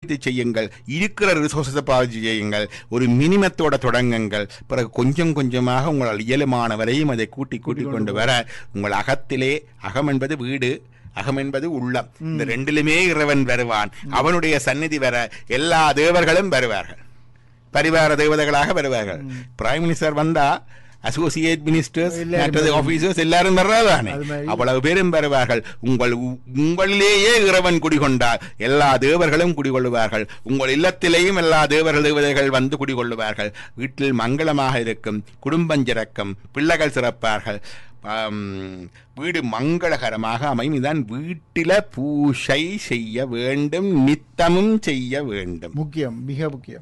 பாவித்து செய்யுங்கள் இருக்கிற ரிசோர்ஸை பாவித்து செய்யுங்கள் ஒரு மினிமத்தோட தொடங்குங்கள் பிறகு கொஞ்சம் கொஞ்சமாக உங்களால் இயலுமான வரையும் அதை கூட்டி கூட்டி கொண்டு வர உங்கள் அகத்திலே அகம் என்பது வீடு அகம் என்பது உள்ளம் இந்த ரெண்டிலுமே இறைவன் வருவான் அவனுடைய சந்நிதி வர எல்லா தேவர்களும் வருவார்கள் பரிவார தேவதைகளாக வருவார்கள் பிரைம் மினிஸ்டர் வந்தா அசோசியேட் மினிஸ்டர்ஸ் எல்லாரும் மற்றது ஆபீசர்ஸ் எல்லாரும் வர்றதானே அது மாதிரி. அவ்வளவு பேரும் வருவார்கள் உங்கள் உ- உங்களிலேயே இறைவன் குடிகொண்டார் எல்லா தேவர்களும் குடிகொள்ளுவார்கள் உங்கள் இல்லத்திலேயும் எல்லா தேவர்கள் தேவதைகள் வந்து குடிகொள்ளுவார்கள் வீட்டில் மங்களமாக இருக்கும் குடும்பம் சிறக்கும் பிள்ளைகள் சிறப்பார்கள் ஆம், வீடு மங்களகரமாக அமையும் இதுதான் வீட்டில பூஷை செய்ய வேண்டும் நித்தமும் செய்ய வேண்டும் முக்கியம் மிக முக்கியம்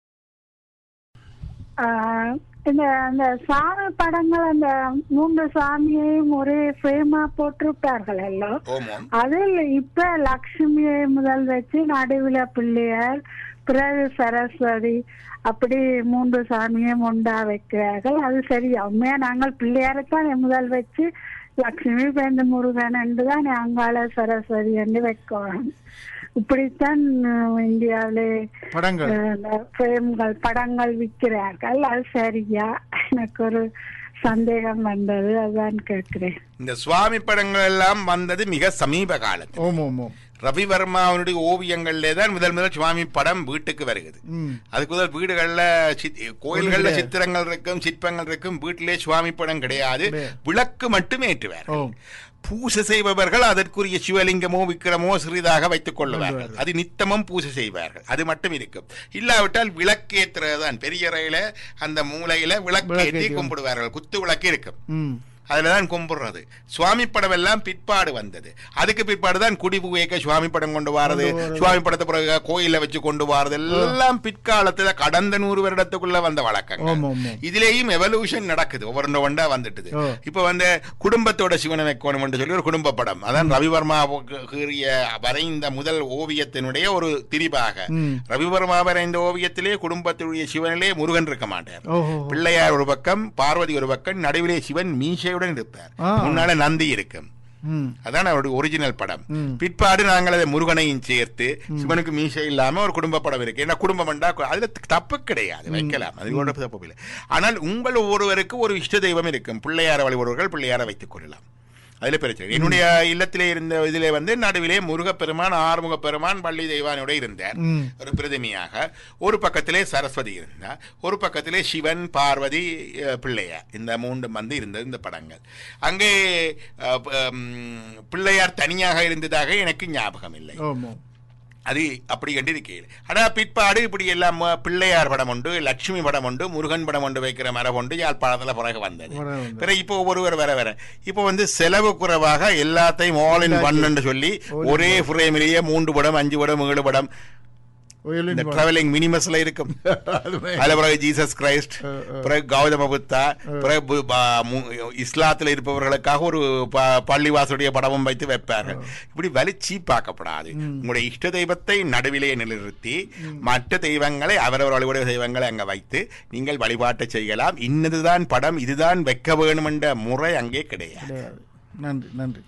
ஆஹ் இந்த அந்த சாமி படங்கள் அந்த மூன்று சாமியையும் ஒரே ஃப்ரேமா போட்டிருப்பார்கள் எல்லாம் ஓமம் அதில் இப்ப லக்ஷ்மியை முதல் வச்சு நடுவுல பிள்ளையார் பிறகு சரஸ்வதி அப்படி மூன்று சாமியும் உண்டா வைக்கிறார்கள் அது சரியா உண்மையா நாங்கள் பிள்ளையாரைத்தான் முதல் வச்சு லக்ஷ்மி பேருந்து முருகன் என்று தான் அங்காள சரஸ்வதி என்று வைக்கணும் இப்படித்தான் அஹ், இந்தியாவிலே படங்கள் அஹ், ஃப்ரேம்கள் படங்கள் விற்கிறார்கள் அது சரியா எனக்கு ஒரு சந்தேகம் வந்தது அதான் கேட்கிறேன் இந்த சுவாமி படங்கள் எல்லாம் வந்தது மிக சமீப காலத்தில் ஓம் ஓம் ஓம் ரவிவர்மாவனுடைய ஓவியங்கள்லே தான் முதல் முதல் சுவாமி படம் வீட்டுக்கு வருகிறது ம் அதுக்கு முதல் வீடுகள்ல சித்- கோயில்கள்ல சித்திரங்கள் இருக்கும் சிற்பங்கள் இருக்கும் வீட்டிலே சுவாமி படம் கிடையாது கிடையாது. விளக்கு மட்டும் ஏற்றுவார் ஓம் பூசை செய்பவர்கள் அதற்குரிய சிவலிங்கமோ விக்கிரமோ சிறிதாக வைத்துக் கொள்ளுவார்கள் அது நித்தமும் பூசை செய்வார்கள் அது மட்டும் இருக்கும் இல்லாவிட்டால் விளக்கேற்றுறதுதான் பெரிய அறையில அந்த மூலையில விளக்கேற்றி விளக்கேத்தி. கும்பிடுவார்கள் குத்து விளக்கு இருக்கும் ம் அதுலதான் கும்பிடுறது சுவாமி படம் எல்லாம் பிற்பாடு வந்தது அதுக்கு பிற்பாடு தான் குடிபு வைக்க சுவாமி படம் கொண்டு வாரது கொண்டு வாரது. சுவாமி படத்தை பிறகு கோயில வச்சு கொண்டு வாரது எல்லாம் பிற்காலத்துல கடந்த நூறு வருடத்துக்குள்ள வந்த ஆமா, வழக்கங்கள் ஆமா. இதுலயும் எவல்யூஷன் நடக்குது ஒவ்வொரு ஒன்றா வந்துட்டுது ஓ. இப்ப வந்து குடும்பத்தோட சிவனை வைக்கணும் என்று சொல்லி ஒரு குடும்ப படம் அதான் ரவிவர்மா கீறிய வரைந்த முதல் ஓவியத்தினுடைய ஒரு திரிபாக ம். ரவிவர்மா வரைந்த ஓவியத்திலே குடும்பத்துடைய சிவனிலே முருகன் இருக்க மாட்டார் ஓஹோ பிள்ளையார் ஒரு பக்கம் பார்வதி ஒரு பக்கம் நடுவிலே சிவன் மீசையுடன் இருப்பார் ஆ. முன்னால நந்தி இருக்கும் ம் அதான் அவருடைய ஒரிஜினல் படம் ம். பிற்பாடு நாங்கள் அதை முருகனையும் சேர்த்து சிவனுக்கு மீசை இல்லாம ஒரு குடும்ப படம் இருக்கு ஏன்னா குடும்பம் என்றா அதுல தப்பு கிடையாது வைக்கலாம் அது கூட தப்பு இல்லை ஆனால் உங்கள் ஒவ்வொருவருக்கு ஒரு இஷ்ட தெய்வம் இருக்கும் பிள்ளையார வழிபடுவர்கள் பிள்ளையார வைத்துக் கொள்ளலாம் அதுல பிரச்சனை இல்லை. என்னுடைய இல்லத்திலே இருந்த இதிலே வந்து நடுவிலே முருகப்பெருமான் ஆறுமுகப்பெருமான் பள்ளி தெய்வானோட இருந்தார் ம். ஒரு பிரதிமையாக ஒரு பக்கத்திலே சரஸ்வதி இருந்தார் ஒரு பக்கத்திலே சிவன் பார்வதி அஹ், பிள்ளையார் இந்த மூன்று வந்து இருந்தது இந்த படங்கள் அங்கே அஹ், ப- ம், பிள்ளையார் தனியாக இருந்ததாக எனக்கு ஞாபகம் இல்லை ஓம் ஓம் அது அப்படி கண்டு இருக்கிறது ஆனா பிற்பாடு இப்படி எல்லாம் ம- பிள்ளையார் படம் உண்டு லட்சுமி படம் உண்டு முருகன் படம் உண்டு வைக்கிற மரம் உண்டு யாழ்ப்பாணத்துல பிறகு வந்தது பிறகு வந்தது. பிறகு இப்போ ஒருவர் வர வர இப்போ வந்து செலவு குறைவாக எல்லாத்தையும் ஆல் இன் ஒன் சொல்லி ஒரே ஃப்ரேமிலேயே மூன்று படம் அஞ்சு படம் ஏழு படம் ஒயிலின் இந்த படம். டிராவலிங் மினிமஸ்ல இருக்கும் அது மாதிரி. அதுல பிறகு ஜீசஸ் கிரைஸ்ட் அஹ், அஹ். பிறகு கௌதம புத்தா பிறகு பு- பா- மு- இஸ்லாத்துல இருப்பவர்களுக்காக ஒரு ப- பள்ளிவாசலுடைய படமும் வைத்து வைப்பார்கள் இப்படி வலி சீப்பாக்கப்படாது உங்களுடைய இஷ்ட தெய்வத்தை நடுவிலே நிலைநிறுத்தி மற்ற தெய்வங்களை அவரவர் வழிபடைய தெய்வங்களை அங்க வைத்து நீங்கள் வழிபாட்டை செய்யலாம் இன்னதுதான் படம் இதுதான் வைக்க வேணும் என்ற முறை அங்கே கிடையாது கிடையாது நன்றி நன்றி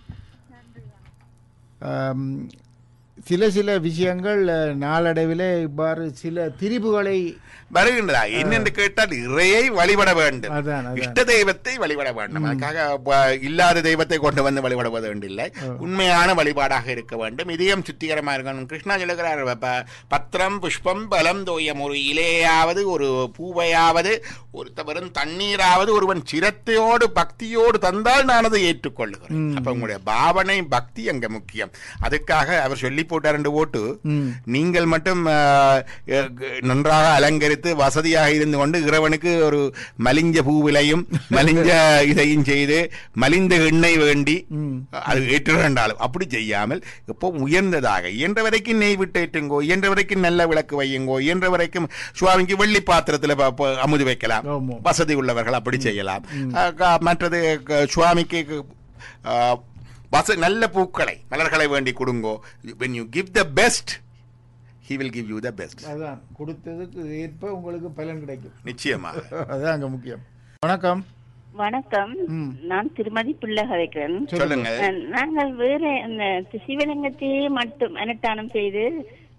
ஆம், சில சில விஷயங்கள் அஹ், நாளடைவிலே இவ்வாறு சில திரிபுகளை வருகின்றதா என்னென்று கேட்டால் இறையை வழிபட வேண்டும் அதான், அதான். இஷ்ட தெய்வத்தை வழிபட வேண்டும் அதுக்காக ப- இல்லாத தெய்வத்தை கொண்டு வந்து வழிபடுவது வேண்டில்லை உண்மையான வழிபாடாக இருக்க வேண்டும் இதயம் சுத்திகரமா இருக்கணும் கிருஷ்ணா சொல்லுகிறார் ப- பத்திரம் புஷ்பம் பலம் தோயம் ஒரு இலையாவது ஒரு பூவையாவது ஒரு வெறும் தண்ணீராவது ஒருவன் சிரத்தையோடு பக்தியோடு தந்தால் நான் அதை ஏற்றுக்கொள்ளுகிறேன் அப்ப உங்களுடைய பாவனை பக்தி அங்க முக்கியம் அதுக்காக அவர் சொல்லி போட்டார் என்று போட்டு ம். நீங்கள் மட்டும் ஆஹ், அஹ், நன்றாக அலங்கரித்து வசதியாக இருந்து கொண்டு இறைவனுக்கு ஒரு மலிஞ்ச பூவிலையும் மலிஞ்ச இதையும் செய்து மலிந்த எண்ணெய் வேண்டி அது ஏற்ற வேண்டாலும் அப்படி செய்யாமல் இப்போ உயர்ந்ததாக இயன்ற வரைக்கும் நெய் விட்டு ஏற்றுங்கோ இயன்ற வரைக்கும் நல்ல விளக்கு வையுங்கோ இயன்ற வரைக்கும் சுவாமிக்கு வெள்ளி பாத்திரத்தில் ப- ப- அமுது வைக்கலாம் ஆமாம். வசதி உள்ளவர்கள் அப்படி செய்யலாம் அஹ், க- மற்றது க- சுவாமிக்கு அஹ், வச நல்ல பூக்களை மலர்களை வேண்டி கொடுங்கோ when you give the best he will give you the best அதான் கொடுத்ததுக்கு ஏற்ப உங்களுக்கு பலன் கிடைக்கும் நிச்சயமாக அதான் அங்க முக்கியம் வணக்கம் வணக்கம் ம். நான் திருமதி பிள்ளை கதைக்கிறேன் சொல்லுங்க அஹ், நாங்கள் வேற அந்த சிவலிங்கத்தையே மட்டும் அனுஷ்டானம் செய்து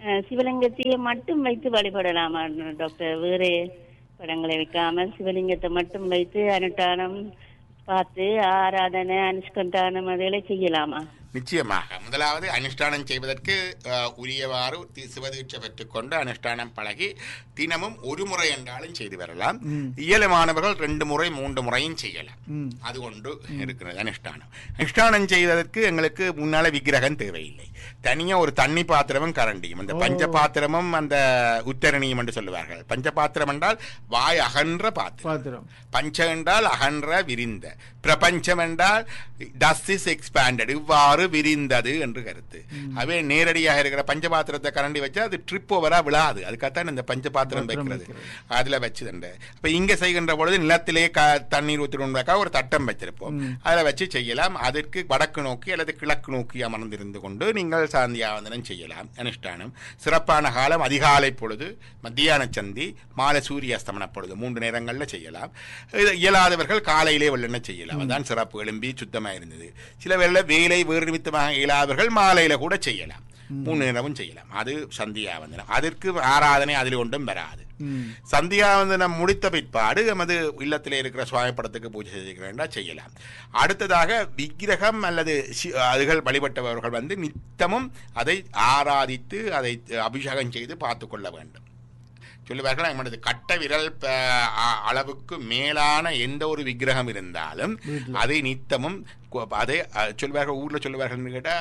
அஹ், சிவலிங்கத்தையே மட்டும் வைத்து வழிபடலாமா டாக்டர் வேறு படங்களை வைக்காமல் சிவலிங்கத்தை மட்டும் வைத்து அனுஷ்டானம் பார்த்து ஆராதனை அனுஷ்கண்டானம் அதெல்லாம் செய்யலாமா நிச்சயமாக முதலாவது அனுஷ்டானம் செய்வதற்கு அஹ், உரியவாறு தி- சிவதீட்சை பெற்றுக்கொண்டு அனுஷ்டானம் பழகி தினமும் ஒரு முறை என்றாலும் செய்து வரலாம் இயலுமானவர்கள் ரெண்டு முறை மூன்று முறையும் செய்யலாம் ம். அது ஒன்று இருக்கிறது அனுஷ்டானம் அனுஷ்டானம் செய்வதற்கு எங்களுக்கு முன்னால விக்கிரகம் தேவையில்லை தனியா ஒரு தண்ணி பாத்திரமும் கரண்டியும் அந்த பஞ்ச பாத்திரமும் அந்த உத்தரணியும் என்று சொல்லுவார்கள் பஞ்ச பாத்திரம் என்றால் வாய் அகன்ற பாத்திரம் பாத்திரம் பஞ்ச என்றால் அகன்ற விரிந்த பிரபஞ்சம் என்றால் டஸ் இஸ் எக்ஸ்பேண்டட் இவ்வாறு விரிந்தது என்று கருத்து அவே நேரடியாக இருக்கிற பஞ்சபாத்திரத்தை கரண்டி வச்சா அது ட்ரிப் ஓவரா விழாது அதுக்காகத்தான் இந்த பஞ்சபாத்திரம் வைக்கிறது அதுல வச்சுதண்டு அப்ப இங்க செய்கின்ற பொழுது நிலத்திலே க தண்ணீர் ஊற்றிடுவதற்காக ஒரு தட்டம் வச்சிருப்போம் அதில் வச்சு செய்யலாம் அதற்கு வடக்கு நோக்கி அல்லது கிழக்கு நோக்கி அமர்ந்திருந்து கொண்டு நீங்கள் சாந்தியாவந்தனம் செய்யலாம் அனுஷ்டானம் சிறப்பான காலம் அதிகாலை பொழுது மத்தியான சந்தி மாலை சூரிய அஸ்தமன பொழுது மூன்று நேரங்களில் செய்யலாம் இது இயலாதவர்கள் காலையிலே வெள்ளன செய்யலாம் அதான் சிறப்பு எழும்பி சுத்தமாக இருந்தது சில வேளை வேலை வேறு நிமித்தமாக இயலாதவர்கள் மாலையில கூட செய்யலாம் மூணு நேரமும் செய்யலாம் அது சந்தியாவந்தனம் அதற்கு ஆராதனை அதில் ஒன்றும் வராது ம். சந்தியாவந்தனம் முடித்த பிற்பாடு நமது இல்லத்திலே இருக்கிற சுவாமி படத்துக்கு பூஜை செய்கிறேன்டா செய்யலாம் அடுத்ததாக விக்கிரகம் அல்லது சி- அதுகள் வழிபட்டவர்கள் வந்து நித்தமும் அதை ஆராதித்து அதை அபிஷேகம் செய்து பார்த்து கொள்ள வேண்டும் சொல்லுவார்கள் நம்மளது கட்ட விரல் ப- அ- அளவுக்கு மேலான எந்த ஒரு விக்கிரகம் இருந்தாலும் அதை நித்தமும் கு- அதை அ, சொல்லுவார்கள் ஊர்ல சொல்லுவார்கள் கேட்டா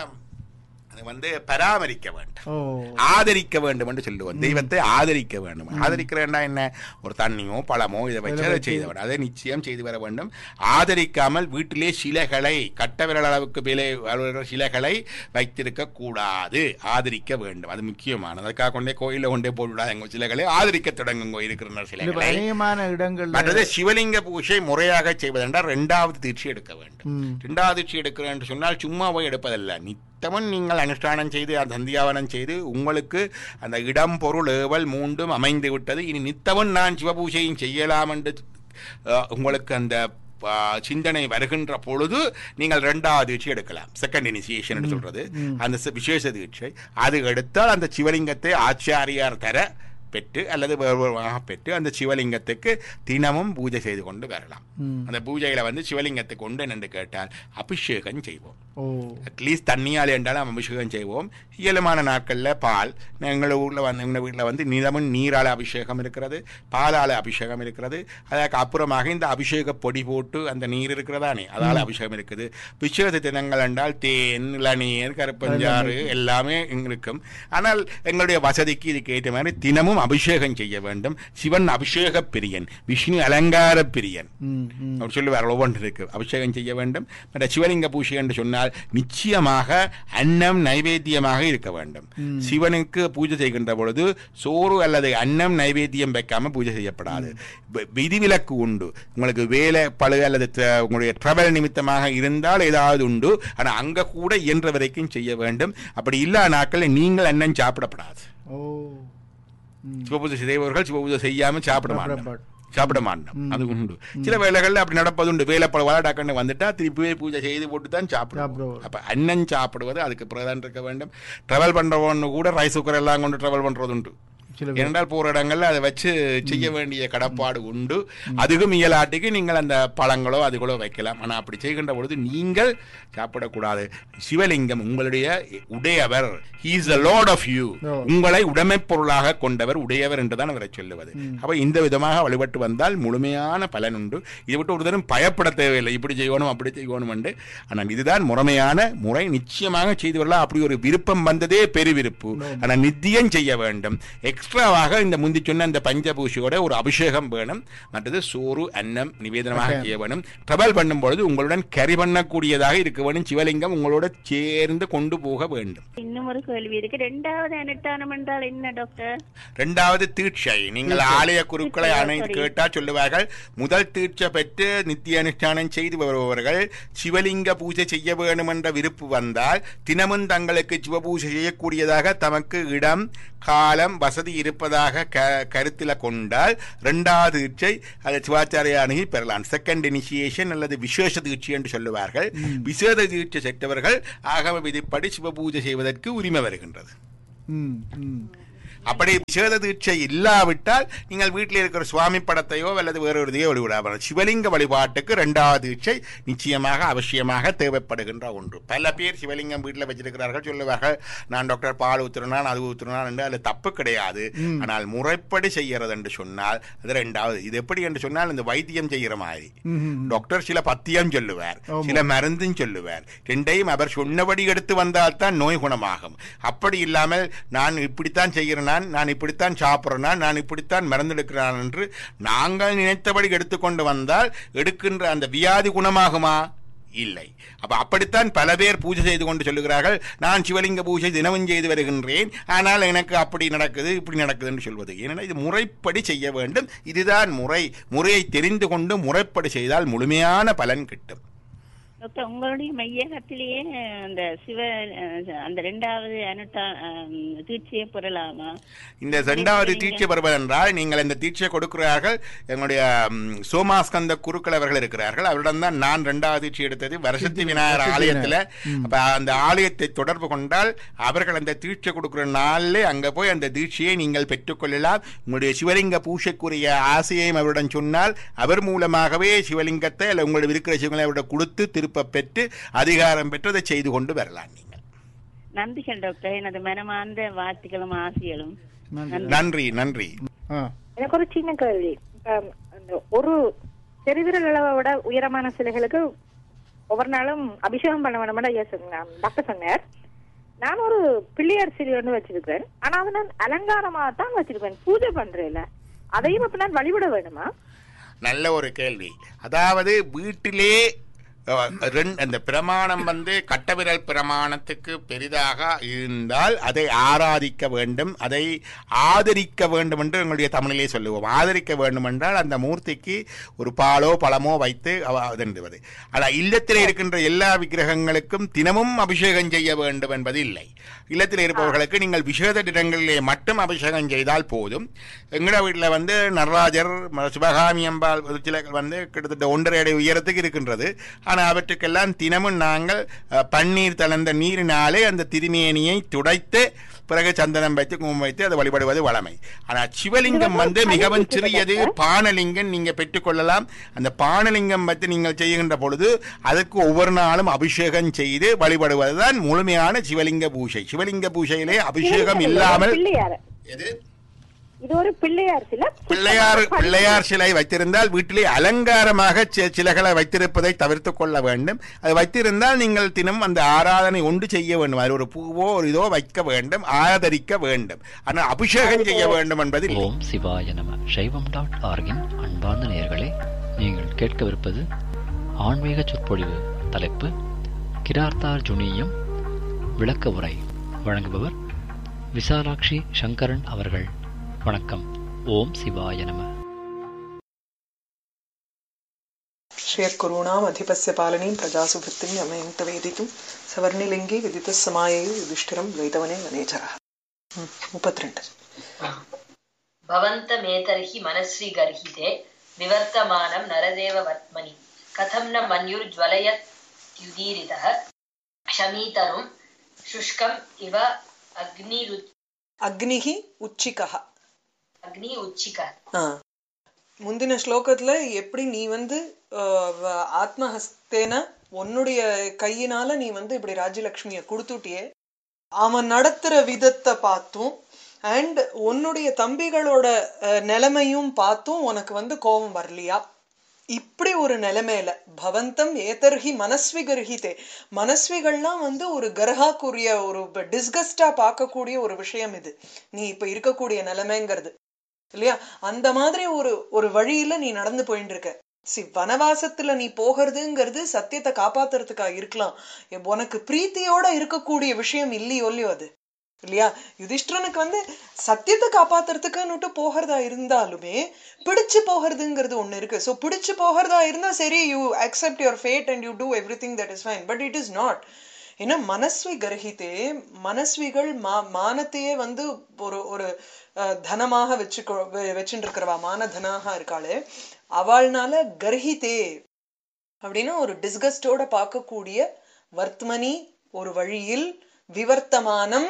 அதை வந்து பராமரிக்க வேண்டும் ஓ ஆதரிக்க வேண்டும் என்று சொல்லுவோம் தெய்வத்தை ஆதரிக்க வேண்டும் ஆதரிக்கிறேன்னா என்ன ஒரு தண்ணியோ பழமோ இதை வச்சு அதை செய்து வேண்டும் அதை நிச்சயம் செய்து வர வேண்டும் ஆதரிக்காமல் வீட்டிலே சிலைகளை கட்ட விரல் அளவுக்கு மேலே வருகிற சிலைகளை வைத்திருக்க கூடாது ஆதரிக்க வேண்டும் அது முக்கியமானது அதுக்காக கொண்டே கோயிலில் கொண்டே போட்டுவிடாது எங்க சிலைகளை ஆதரிக்க தொடங்குங்க இருக்கிற இல்ல, சிலைகளை அநேகமான இடங்கள்ல மற்றது சிவலிங்க பூஜை முறையாக செய்வதென்றால் ரெண்டாவது தீட்சி எடுக்க வேண்டும் ம். ரெண்டாவது தீட்சி எடுக்கிறேன் என்று சொன்னால் சும்மா போய் எடுப்பதல்ல நித்தமும் நீங்கள் அனுஷ்டானம் செய்து அந்த சந்தியாவனம் செய்து உங்களுக்கு அந்த இடம் பொருள் ஏவல் மூன்றும் அமைந்து விட்டது இனி நித்தமும் நான் சிவபூஜையும் செய்யலாம் என்று அஹ், உங்களுக்கு அந்த அஹ், சிந்தனை வருகின்ற பொழுது நீங்கள் ரெண்டாவது தீட்சை எடுக்கலாம் செகண்ட் இனிஷியேஷன் சொல்றது அந்த சி- விசேஷ தீட்சை அது எடுத்தால் அந்த சிவலிங்கத்தை ஆச்சாரியார் தர பெற்று அல்லது வேறு வேறுமாக பெற்று அந்த சிவலிங்கத்துக்கு தினமும் பூஜை செய்து கொண்டு வரலாம் ம். அந்த பூஜையில வந்து சிவலிங்கத்துக்கு கொண்டு என்று கேட்டால் அபிஷேகம் செய்வோம் ஓ அட்லீஸ்ட் தண்ணியால் என்றாலும் அபிஷேகம் செய்வோம் இயலுமான நாட்களில் பால் எங்கள் ஊரில் வந்து எங்கள் வீட்டில் வந்து நிலமும் நீரால் அபிஷேகம் இருக்கிறது பாலால் அபிஷேகம் இருக்கிறது அதற்கு அப்புறமாக இந்த அபிஷேக பொடி போட்டு அந்த நீர் இருக்கிறதானே அதால் அபிஷேகம் இருக்குது விசேஷ தினங்கள் என்றால் தேன் இளநீர் கருப்பஞ்சாறு எல்லாமே இருக்கும் ஆனால் எங்களுடைய வசதிக்கு இதுக்கு ஏற்ற மாதிரி தினமும் அபிஷேகம் செய்ய வேண்டும் சிவன் அபிஷேக பிரியன் விஷ்ணு அலங்கார பிரியன் ம் ம் அவர் சொல்லுவார் ஒவ்வொன்று இருக்கு அபிஷேகம் செய்ய வேண்டும் மற்ற சிவலிங்க பூஜை என்று சொன்னால் நிச்சயமாக அன்னம் நைவேத்தியமாக இருக்க வேண்டும் சிவனுக்கு பூஜை செய்கின்ற பொழுது சோறு அல்லது அன்னம் நைவேத்தியம் வைக்காம பூஜை செய்யப்படாது வி- விதிவிலக்கு உண்டு உங்களுக்கு வேலை பழு அல்லது த- உங்களுடைய ட்ரவல் நிமித்தமாக இருந்தால் ஏதாவது உண்டு ஆனால் அங்க கூட இயன்ற வரைக்கும் செய்ய வேண்டும் அப்படி இல்லா நாட்களில் நீங்கள் அன்னம் சாப்பிடப்படாது ஓ ம். சிவபூஜை செய்தவர்கள் சிவபூஜை செய்யாம சாப்பிட மாட்டோம் சாப்பிடப்பட- சாப்பிட மாட்டோம் அது உண்டு சில வேளைகள்ல அப்படி நடப்பதுண்டு வேலை பல வாடாக்கண்டு வந்துட்டா திருப்பி பூஜை செய்து போட்டு தான் சாப்பிடுவோம் சாப்பிடுவோம். அப்ப அன்னம் சாப்பிடுவது அதுக்கு பிறகுதான் இருக்க வேண்டும் டிராவல் பண்றவன்னு கூட ரைஸ் குக்கர் எல்லாம் கொண்டு டிராவல் பண்றது உண்டு சில பேர். ஏனென்றால் போற இடங்கள்ல அதை வச்சு செய்ய வேண்டிய கடப்பாடு உண்டு அதுக்கும் இயலாட்டிக்கு நீங்கள் அந்த பழங்களோ அதுகளோ வைக்கலாம் ஆனா அப்படி செய்கின்ற பொழுது நீங்கள் சாப்பிடக்கூடாது சிவலிங்கம் உங்களுடைய உடையவர் is the lord of you ஓ. உங்களை உடைமைப் பொருளாக கொண்டவர் உடையவர் என்றுதான் அவரை சொல்லுவது அப்ப இந்த விதமாக வழிபட்டு வந்தால் முழுமையான பலன் உண்டு இதை விட்டு ஒரு தரம் பயப்பட தேவையில்லை இப்படி செய்யணும் அப்படி செய்யணும் என்று ஆனால் இதுதான் முறைமையான முறை நிச்சயமாக செய்து வரலாம் அப்படி ஒரு விருப்பம் வந்ததே பெருவிருப்பு ஆனால் நித்தியம் செய்ய வேண்டும் எக்ஸ்ட்ராவாக இந்த முந்தி சொன்ன அந்த பஞ்சபூஷியோட ஒரு அபிஷேகம் வேணும் மற்றது சோறு அன்னம் நிவேதனமாக செய்ய வேணும் ட்ரவல் பண்ணும் பொழுது உங்களுடன் கரி பண்ணக்கூடியதாக இருக்க வேண்டும் சிவலிங்கம் உங்களோட சேர்ந்து கொண்டு போக வேண்டும் இன்னும் ஒரு கேள்வி இருக்கு ரெண்டாவது அனுஷ்டானம் என்றால் என்ன டாக்டர் இரண்டாவது தீட்சை நீங்கள் ஆலய குருக்களை அனைத்து கேட்டா சொல்லுவார்கள் முதல் தீட்சை பெற்று நித்திய அனுஷ்டானம் செய்து வருபவர்கள் சிவலிங்க பூஜை செய்ய வேண்டும் என்ற விருப்பு வந்தால் தினமும் தங்களுக்கு சிவபூஜை செய்யக்கூடியதாக தமக்கு இடம் காலம் வசதி இருப்பதாக க கருத்தில் கொண்டால் இரண்டாவது தீட்சை அதை சிவாச்சாரிய அணுகி பெறலாம் செகண்ட் இனிஷியேஷன் அல்லது விசேஷ தீட்சை என்று சொல்லுவார்கள் விசேஷ தீட்சை செற்றவர்கள் ஆகம விதிப்படி சிவபூஜை செய்வதற்கு உரிமை வருகின்றது ம் ம் அப்படி விசேத தீட்சை இல்லாவிட்டால் நீங்கள் வீட்டில் இருக்கிற சுவாமி படத்தையோ அல்லது வேறு ஒரு இதையோ வழிவிடாமல் சிவலிங்க வழிபாட்டுக்கு ரெண்டாவது தீட்சை நிச்சயமாக அவசியமாக தேவைப்படுகின்ற ஒன்று பல பேர் சிவலிங்கம் வீட்டில் வச்சிருக்கிறார்கள் சொல்லுவார்கள் நான் டாக்டர் பால் ஊத்துறேன் அது ஊத்துறேன் என்று அதில் தப்பு கிடையாது ஆனால் முறைப்படி செய்யறது என்று சொன்னால் அது ரெண்டாவது இது எப்படி என்று சொன்னால் இந்த வைத்தியம் செய்கிற மாதிரி டாக்டர் சில பத்தியம் சொல்லுவார் சில மருந்தும் சொல்லுவார் ரெண்டையும் அவர் சொன்னபடி எடுத்து வந்தால் தான் நோய் குணமாகும் அப்படி இல்லாமல் நான் இப்படித்தான் செய்கிறேன் நான் இப்படித்தான் சாப்பிட்றேன் நான் இப்படித்தான் மருந்தெடுக்கிறான் என்று நாங்கள் நினைத்தபடி எடுத்துக்கொண்டு வந்தால் எடுக்கின்ற அந்த வியாதி குணமாகுமா இல்லை அப்ப அப்படித்தான் பல பேர் பூஜை செய்து கொண்டு சொல்லுகிறார்கள் நான் சிவலிங்க பூஜை தினமும் செய்து வருகின்றேன் ஆனால் எனக்கு அப்படி நடக்குது இப்படி நடக்குது என்று சொல்வது ஏனென்றால் இது முறைப்படி செய்ய வேண்டும் இதுதான் முறை முறையை தெரிந்து கொண்டு முறைப்படி செய்தால் முழுமையான பலன் கிட்டும் டாக்டர் உங்களுடைய மையகத்திலேயே அந்த சிவ அஹ், அந்த ரெண்டாவது அனுட்டா அஹ், தீட்சையை பெறலாமா இந்த ரெண்டாவது தீட்சை பெறுவதென்றால் நீங்கள் இந்த தீட்சை கொடுக்கிறார்கள் எங்களுடைய ம், சோமாஸ்கந்த குருக்கள் அவர்கள் இருக்கிறார்கள் அவரிடம் தான் நான் ரெண்டாவது தீட்சை எடுத்தது வருஷத்தி விநாயகர் ஆலயத்தில் அப்ப அந்த ஆலயத்தை தொடர்பு கொண்டால் அவர்கள் அந்த தீட்சை கொடுக்கிற நாளிலே அங்க போய் அந்த தீட்சையை நீங்கள் பெற்றுக்கொள்ளலாம் உங்களுடைய சிவலிங்க பூஜைக்குரிய ஆசையையும் அவரிடம் சொன்னால் அவர் மூலமாகவே சிவலிங்கத்தை அல்ல உங்களுடைய இருக்கிற சிவங்களை அவரிடம் கொடுத்து திருப்ப பெற்று அதிகாரம் பெற்று அதை செய்து கொண்டு வரலாம் நீங்கள் நன்றிகள் டாக்டர் எனது மனமார்ந்த வாழ்த்துக்களும் ஆசைகளும் நன்றி நன்றி ஆ எனக்கு ஒரு சின்ன கேள்வி இப்ப அந்த ஒரு பெருவிரல் அளவை விட உயரமான சிலைகளுக்கு ஒவ்வொரு நாளும் அபிஷேகம் பண்ண வேணும்னா எஸ் டாக்டர் சொன்னார் நான் ஒரு பிள்ளையார் சிலை ஒன்று வச்சிருக்கிறேன் ஆனா அதை நான் அலங்காரமாக தான் வச்சிருப்பேன் பூஜை பண்றேன்ல அதையும் இப்ப நான் வழிபட வேணுமா நல்ல ஒரு கேள்வி அதாவது வீட்டிலே அஹ், ரெண்- அந்த பிரமாணம் வந்து கட்டவிரல் பிரமாணத்துக்கு பெரிதாக இருந்தால் அதை ஆராதிக்க வேண்டும் அதை ஆதரிக்க வேண்டும் என்று எங்களுடைய தமிழிலே சொல்லுவோம் ஆதரிக்க வேண்டும் என்றால் அந்த மூர்த்திக்கு ஒரு பாலோ பழமோ வைத்து அவ- அதென்றுவது ஆனால் இல்லத்தில் இருக்கின்ற எல்லா விக்கிரகங்களுக்கும் தினமும் அபிஷேகம் செய்ய வேண்டும் என்பது இல்லை இல்லத்தில் இருப்பவர்களுக்கு நீங்கள் விசேத இடங்களிலே மட்டும் அபிஷேகம் செய்தால் போதும் எங்கட வீட்டில் வந்து நடராஜர் ம- சிவகாமி அம்பாள் ஒரு சிலைகள் வந்து கிட்டத்தட்ட ஒன்றரை அடி உயரத்துக்கு இருக்கின்றது ஆனால் அவற்றுக்கெல்லாம் தினமும் நாங்கள் அஹ், பன்னீர் தளர்ந்த நீரினாலே அந்த திருமேனியை துடைத்து பிறகு சந்தனம் வைத்து குங்குமம் வைத்து அதை வழிபடுவது வளமை ஆனால் சிவலிங்கம் வந்து மிகவும் சிறியது பானலிங்கம் நீங்க பெற்றுக்கொள்ளலாம் அந்த பானலிங்கம் வைத்து நீங்கள் செய்கின்ற பொழுது அதற்கு ஒவ்வொரு நாளும் அபிஷேகம் செய்து வழிபடுவதுதான் முழுமையான சிவலிங்க பூஜை சிவலிங்க பூஜையிலே அபிஷேகம் இல்லாமல் பிள்ளையார் எது இது ஒரு பிள்ளையார் சிலை பிள்ளையார் பிள்ளையார் சிலை வைத்திருந்தால் வீட்டிலே அலங்காரமாக சி- சிலைகளை வைத்திருப்பதை தவிர்த்து கொள்ள வேண்டும் அது வைத்திருந்தால் நீங்கள் தினம் அந்த ஆராதனை ஒன்று செய்ய வேண்டும் அது ஒரு பூவோ ஒரு இதோ வைக்க வேண்டும் ஆதரிக்க வேண்டும் ஆனால் அபிஷேகம் செய்ய வேண்டும் என்பது இல்லை. ஓம் சிவாய நம சைவம் டாட் ஆர்கின் அன்பார்ந்த நேயர்களே நீங்கள் கேட்கவிருப்பது ஆன்மீக சொற்பொழிவு தலைப்பு கிரார்த்தார் ஜுனியம் விளக்க உரை வழங்குபவர் விசாலாட்சி சங்கரன் அவர்கள் வணக்கம் ஓம் சிவாய நம श्रियः पालनीं प्रजासु वृत्तिं यमयन्त वेदितुं सवर्णिलिङ्गे विदितः समायैव युधिष्ठिरं द्वैतवने वनेचरः ம், முப்பத்தி ரெண்டு भवन्तमेतर्हि मनस्वी गर्हिते विवर्तमानं नरदेव वर्त्मनि कथं न मन्युर्ज्वलयत्युदीरितः शमीतरुं शुष्कम् इव अग्निरु அக்னிஹி உச்சிகா अग्नि उच्छिकः ஆ. முந்தின ஸ்லோகத்துல எப்படி நீ வந்து அஹ், வ- ஆத்மஹஸ்தேன உன்னுடைய கையினால நீ வந்து இப்படி ராஜ்யலக்ஷ்மிய கொடுத்துட்டியே அவன் நடத்துற விதத்தை பார்த்தும் அண்ட் உன்னுடைய தம்பிகளோட அஹ், நிலைமையும் பார்த்தும் உனக்கு வந்து கோபம் வரலையா இப்படி ஒரு நிலைமையில பவந்தம் ஏதர்ஹி மனஸ்வி கர்ஹிதே மனஸ்விகள்லாம் வந்து ஒரு கர்ஹாக்குரிய ஒரு டிஸ்கஸ்டா பார்க்கக்கூடிய ஒரு விஷயம் இது நீ இப்ப இருக்கக்கூடிய நிலைமைங்கிறது இல்லையா அந்த மாதிரி ஒரு ஒரு வழியில நீ நடந்து போயிட்டு இருக்க சி வனவாசத்துல நீ போகிறதுங்கிறது சத்தியத்தை காப்பாத்துறதுக்கா இருக்கலாம் எ- உனக்கு பிரீத்தியோட இருக்கக்கூடிய விஷயம் இல்லையோ இல்லையோ அது இல்லையா யுதிஷ்டரனுக்கு வந்து சத்தியத்தை காப்பாத்துறதுக்குன்னுட்டு போகிறதா இருந்தாலுமே பிடிச்சு போகிறதுங்கிறது ஒண்ணு இருக்கு ஸோ பிடிச்சு போகிறதா இருந்தா சரி you accept your fate and you do everything that is fine but it is not ஏன்னா மனஸ்வி கர்ஹித்தே மனஸ்விகள் மா மானத்தையே வந்து ஒரு ஒரு அஹ், தனமாக வச்சுக்கோ வெ- வச்சுட்டு இருக்கிறவா மான தனாக இருக்காளே அவள்னால கர்ஹித்தே அப்படின்னா ஒரு டிஸ்கஸ்டோட பார்க்கக்கூடிய வர்த்மனி ஒரு வழியில் விவர்த்தமானம்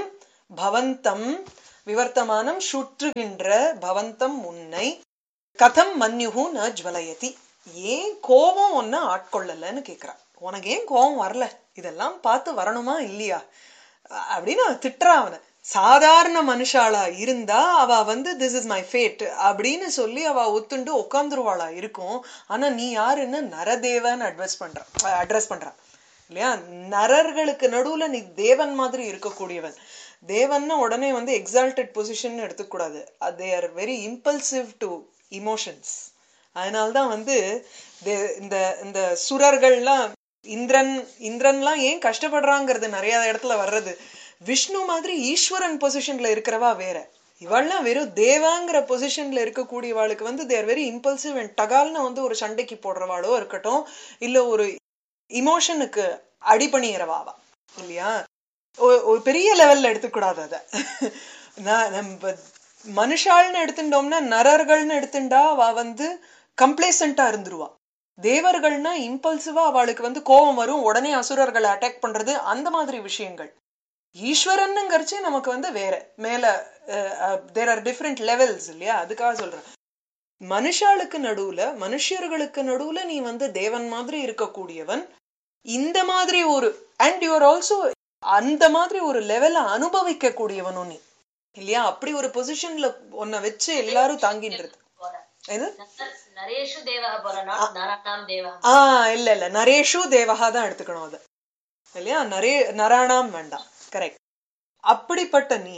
பவந்தம் விவர்த்தமானம் சுற்றுகின்ற பவந்தம் உன்னை கதம் மன்யுகு ந ஜுவலயதி ஏன் கோபம் ஒன்ன ஆட்கொள்ளலன்னு கேக்குறா உனக்கு ஏன் கோபம் வரல இதெல்லாம் பார்த்து வரணுமா இல்லையா அ- அப்படின்னு அவ திட்டுறா அவனை சாதாரண மனுஷாளா இருந்தா அவ வந்து திஸ் இஸ் மை ஃபேட் அப்படின்னு சொல்லி அவ ஒத்துண்டு உட்காந்துருவாளா இருக்கும் ஆனா நீ யாருன்னு நரதேவன்னு அட்வைஸ் பண்ற அட்ரஸ் பண்றா இல்லையா நரர்களுக்கு நடுவுல நீ தேவன் மாதிரி இருக்கக்கூடியவன் தேவன்னா உடனே வந்து எக்ஸால்டட் பொசிஷன் எடுத்துக்கூடாது they are very impulsive to emotions அதனால்தான் வந்து தே- இந்த இந்த சுரர்கள்லாம் இந்திரன் இந்திரன்லாம் ஏன் கஷ்டப்படுறாங்கிறது நிறைய இடத்துல வர்றது விஷ்ணு மாதிரி ஈஸ்வரன் பொசிஷன்ல இருக்கிறவா வேற இவள்லாம் வெறும் தேவாங்கிற பொசிஷன்ல இருக்கக்கூடியவாளுக்கு வந்து தேர் வெரி இம்பல்சிவ் அண்ட் டகால்னு வந்து ஒரு சண்டைக்கு போடுறவாளோ இருக்கட்டும் இல்ல ஒரு இமோஷனுக்கு அடிபணியறவாவா இல்லையா ஒ- ஒரு பெரிய லெவல்ல எடுத்துக்கூடாது அத நான் நம்ம மனுஷாள்னு எடுத்துட்டோம்னா நரர்கள்னு எடுத்துட்டா அவ வந்து கம்ப்ளேசண்டா இருந்துருவா தேவர்கள்னா இம்பல்சிவா அவளுக்கு வந்து கோபம் வரும் உடனே அசுரர்களை அட்டாக் பண்றது அந்த மாதிரி விஷயங்கள் ஈஸ்வரனுங்கிறச்சே நமக்கு வந்து வேற மேல தேர் ஆர் டிஃப்ரெண்ட் லெவல்ஸ் இல்லையா அதுக்காக சொல்றேன் மனுஷாளுக்கு நடுவுல மனுஷர்களுக்கு நடுவுல நீ வந்து தேவன் மாதிரி இருக்கக்கூடியவன் இந்த மாதிரி ஒரு அண்ட் யூஆர் ஆல்சோ அந்த மாதிரி ஒரு லெவல அனுபவிக்க கூடியவனும் நீ இல்லையா அப்படி ஒரு பொசிஷன்ல உன்னை வச்சு எல்லாரும் தாங்கின்றது போல எது நர- நரேஷு தேவः போல நாட் நராணாம் தேவः ஆ இல்ல இல்ல நரேஷு தேவகா தான் எடுத்துக்கணும் அது இல்லையா நரே நராணாம் வேண்டாம் கரெக்ட் அப்படிப்பட்ட நீ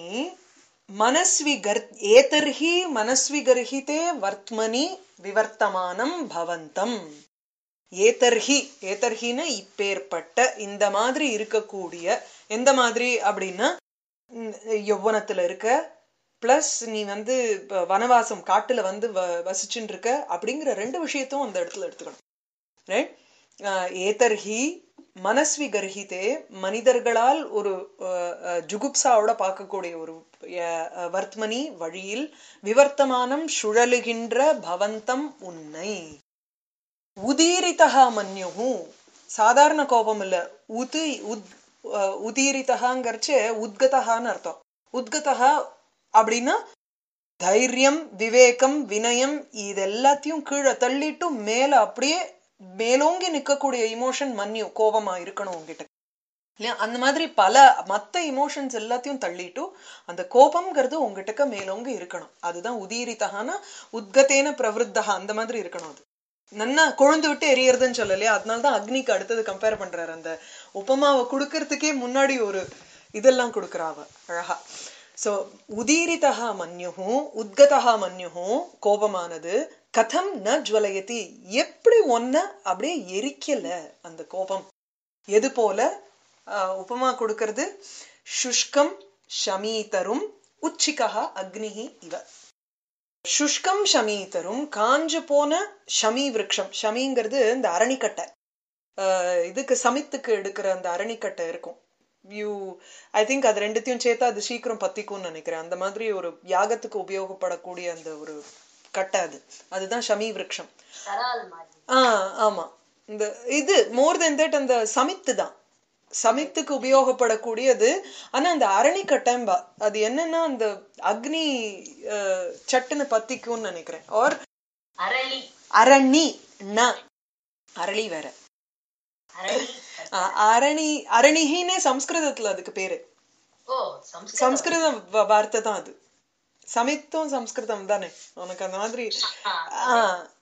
மனஸ்வி கர் ஏதர்ஹி மனஸ்வி கர்ஹிதே வர்த்மனி விவர்த்தமானம் பவந்தம் ஏதர்ஹி ஏதர்ஹின்னு இப்பேற்பட்ட இந்த மாதிரி இருக்கக்கூடிய எந்த மாதிரி அப்படின்னா ம், யௌவனத்துல இருக்க பிளஸ் நீ வந்து இப்ப வனவாசம் காட்டுல வந்து வ- வசிச்சுட்டு இருக்க அப்படிங்கிற ரெண்டு விஷயத்தும் அந்த இடத்துல எடுத்துக்கணும் ரைட் ஏதர்ஹி மனஸ்வி கர்ஹிதே மனிதர்களால் ஒரு அஹ், அஹ், ஜுகுப்சாவோட பார்க்கக்கூடிய ஒரு அஹ், அஹ், வர்த்மனி வழியில் விவர்த்தமானம் சுழலுகின்ற பவந்தம் உன்னை உதீரிதா மன்யுகு சாதாரண கோபம் இல்ல உது உத் அஹ், உதீரிதகாங்கிறச்சு உத்கதகான்னு அர்த்தம் உத்கதகா அப்படின்னா தைரியம் விவேகம் வினயம் இது எல்லாத்தையும் கீழே தள்ளிட்டு மேல அப்படியே மேலோங்கி நிக்கக்கூடிய இமோஷன் மன்யு கோபமா இருக்கணும் உங்ககிட்ட இல்லையா அந்த மாதிரி பல மத்த இமோஷன்ஸ் எல்லாத்தையும் தள்ளிட்டு அந்த கோபம்ங்கிறது உங்ககிட்ட மேலோங்கி இருக்கணும் அதுதான் உதீரித்தகான உத்கத்தேன பிரவருத்தகா அந்த மாதிரி இருக்கணும் அது நன்னா கொழுந்து விட்டு எரியறதுன்னு சொல்லலையா அதனாலதான் அக்னிக்கு அடுத்தது கம்பேர் பண்றாரு அந்த உபமாவை கொடுக்கறதுக்கே முன்னாடி ஒரு இதெல்லாம் கொடுக்குறா அவ அழகா சோ உதீரிதா மன்யுஹு உத்கதா மன்யுஹு கோபமானது கதம் ந ஜுவலயதி எப்படி ஒன்ன அப்படியே எரிக்கல அந்த கோபம் எது போல ஆஹ், உபமா கொடுக்கிறது சுஷ்கம் ஷமீதரும் உச்சிகா அக்னிஹி இவ சுஷ்கம் ஷமீதரும் காஞ்சு போன ஷமி விருட்சம் ஷமிங்கிறது இந்த அரணிக்கட்டை ஆஹ், இதுக்கு சமித்துக்கு எடுக்கிற அந்த அரணிக்கட்டை இருக்கும் யூ ஐ திங்க் அது ரெண்டுத்தையும் சேர்த்தா அது சீக்கிரம் பத்திக்கும்னு நினைக்கிறேன் அந்த மாதிரி ஒரு யாகத்துக்கு உபயோகப்படக்கூடிய அந்த ஒரு கட்டை அது அதுதான் ஷமி விருட்சம் சரால் மாதிரி ஆ ஆமா இந்த இது மோர் தென் தட் அந்த சமித்து தான் சமித்துக்கு உபயோகப்படக்கூடியது ஆனா அந்த அரணிக்கட்டம்பா அது என்னன்னா அந்த அக்னி அஹ், சட்டுன்னு பத்திக்கும்னு நினைக்கிறேன் ஆர் அரளி அரணி ந அரளி வேற அரளி ஆ, அரணி அரணிகினே சம்ஸ்கிருதத்துல அதுக்கு பேரு ஓ சம்ஸ்கிருதம் சம்ஸ்கிருத வ- வார்த்தை தான் அது சமித்தும் சம்ஸ்கிருதம் தானே உனக்கு அந்த மாதிரி ஆ,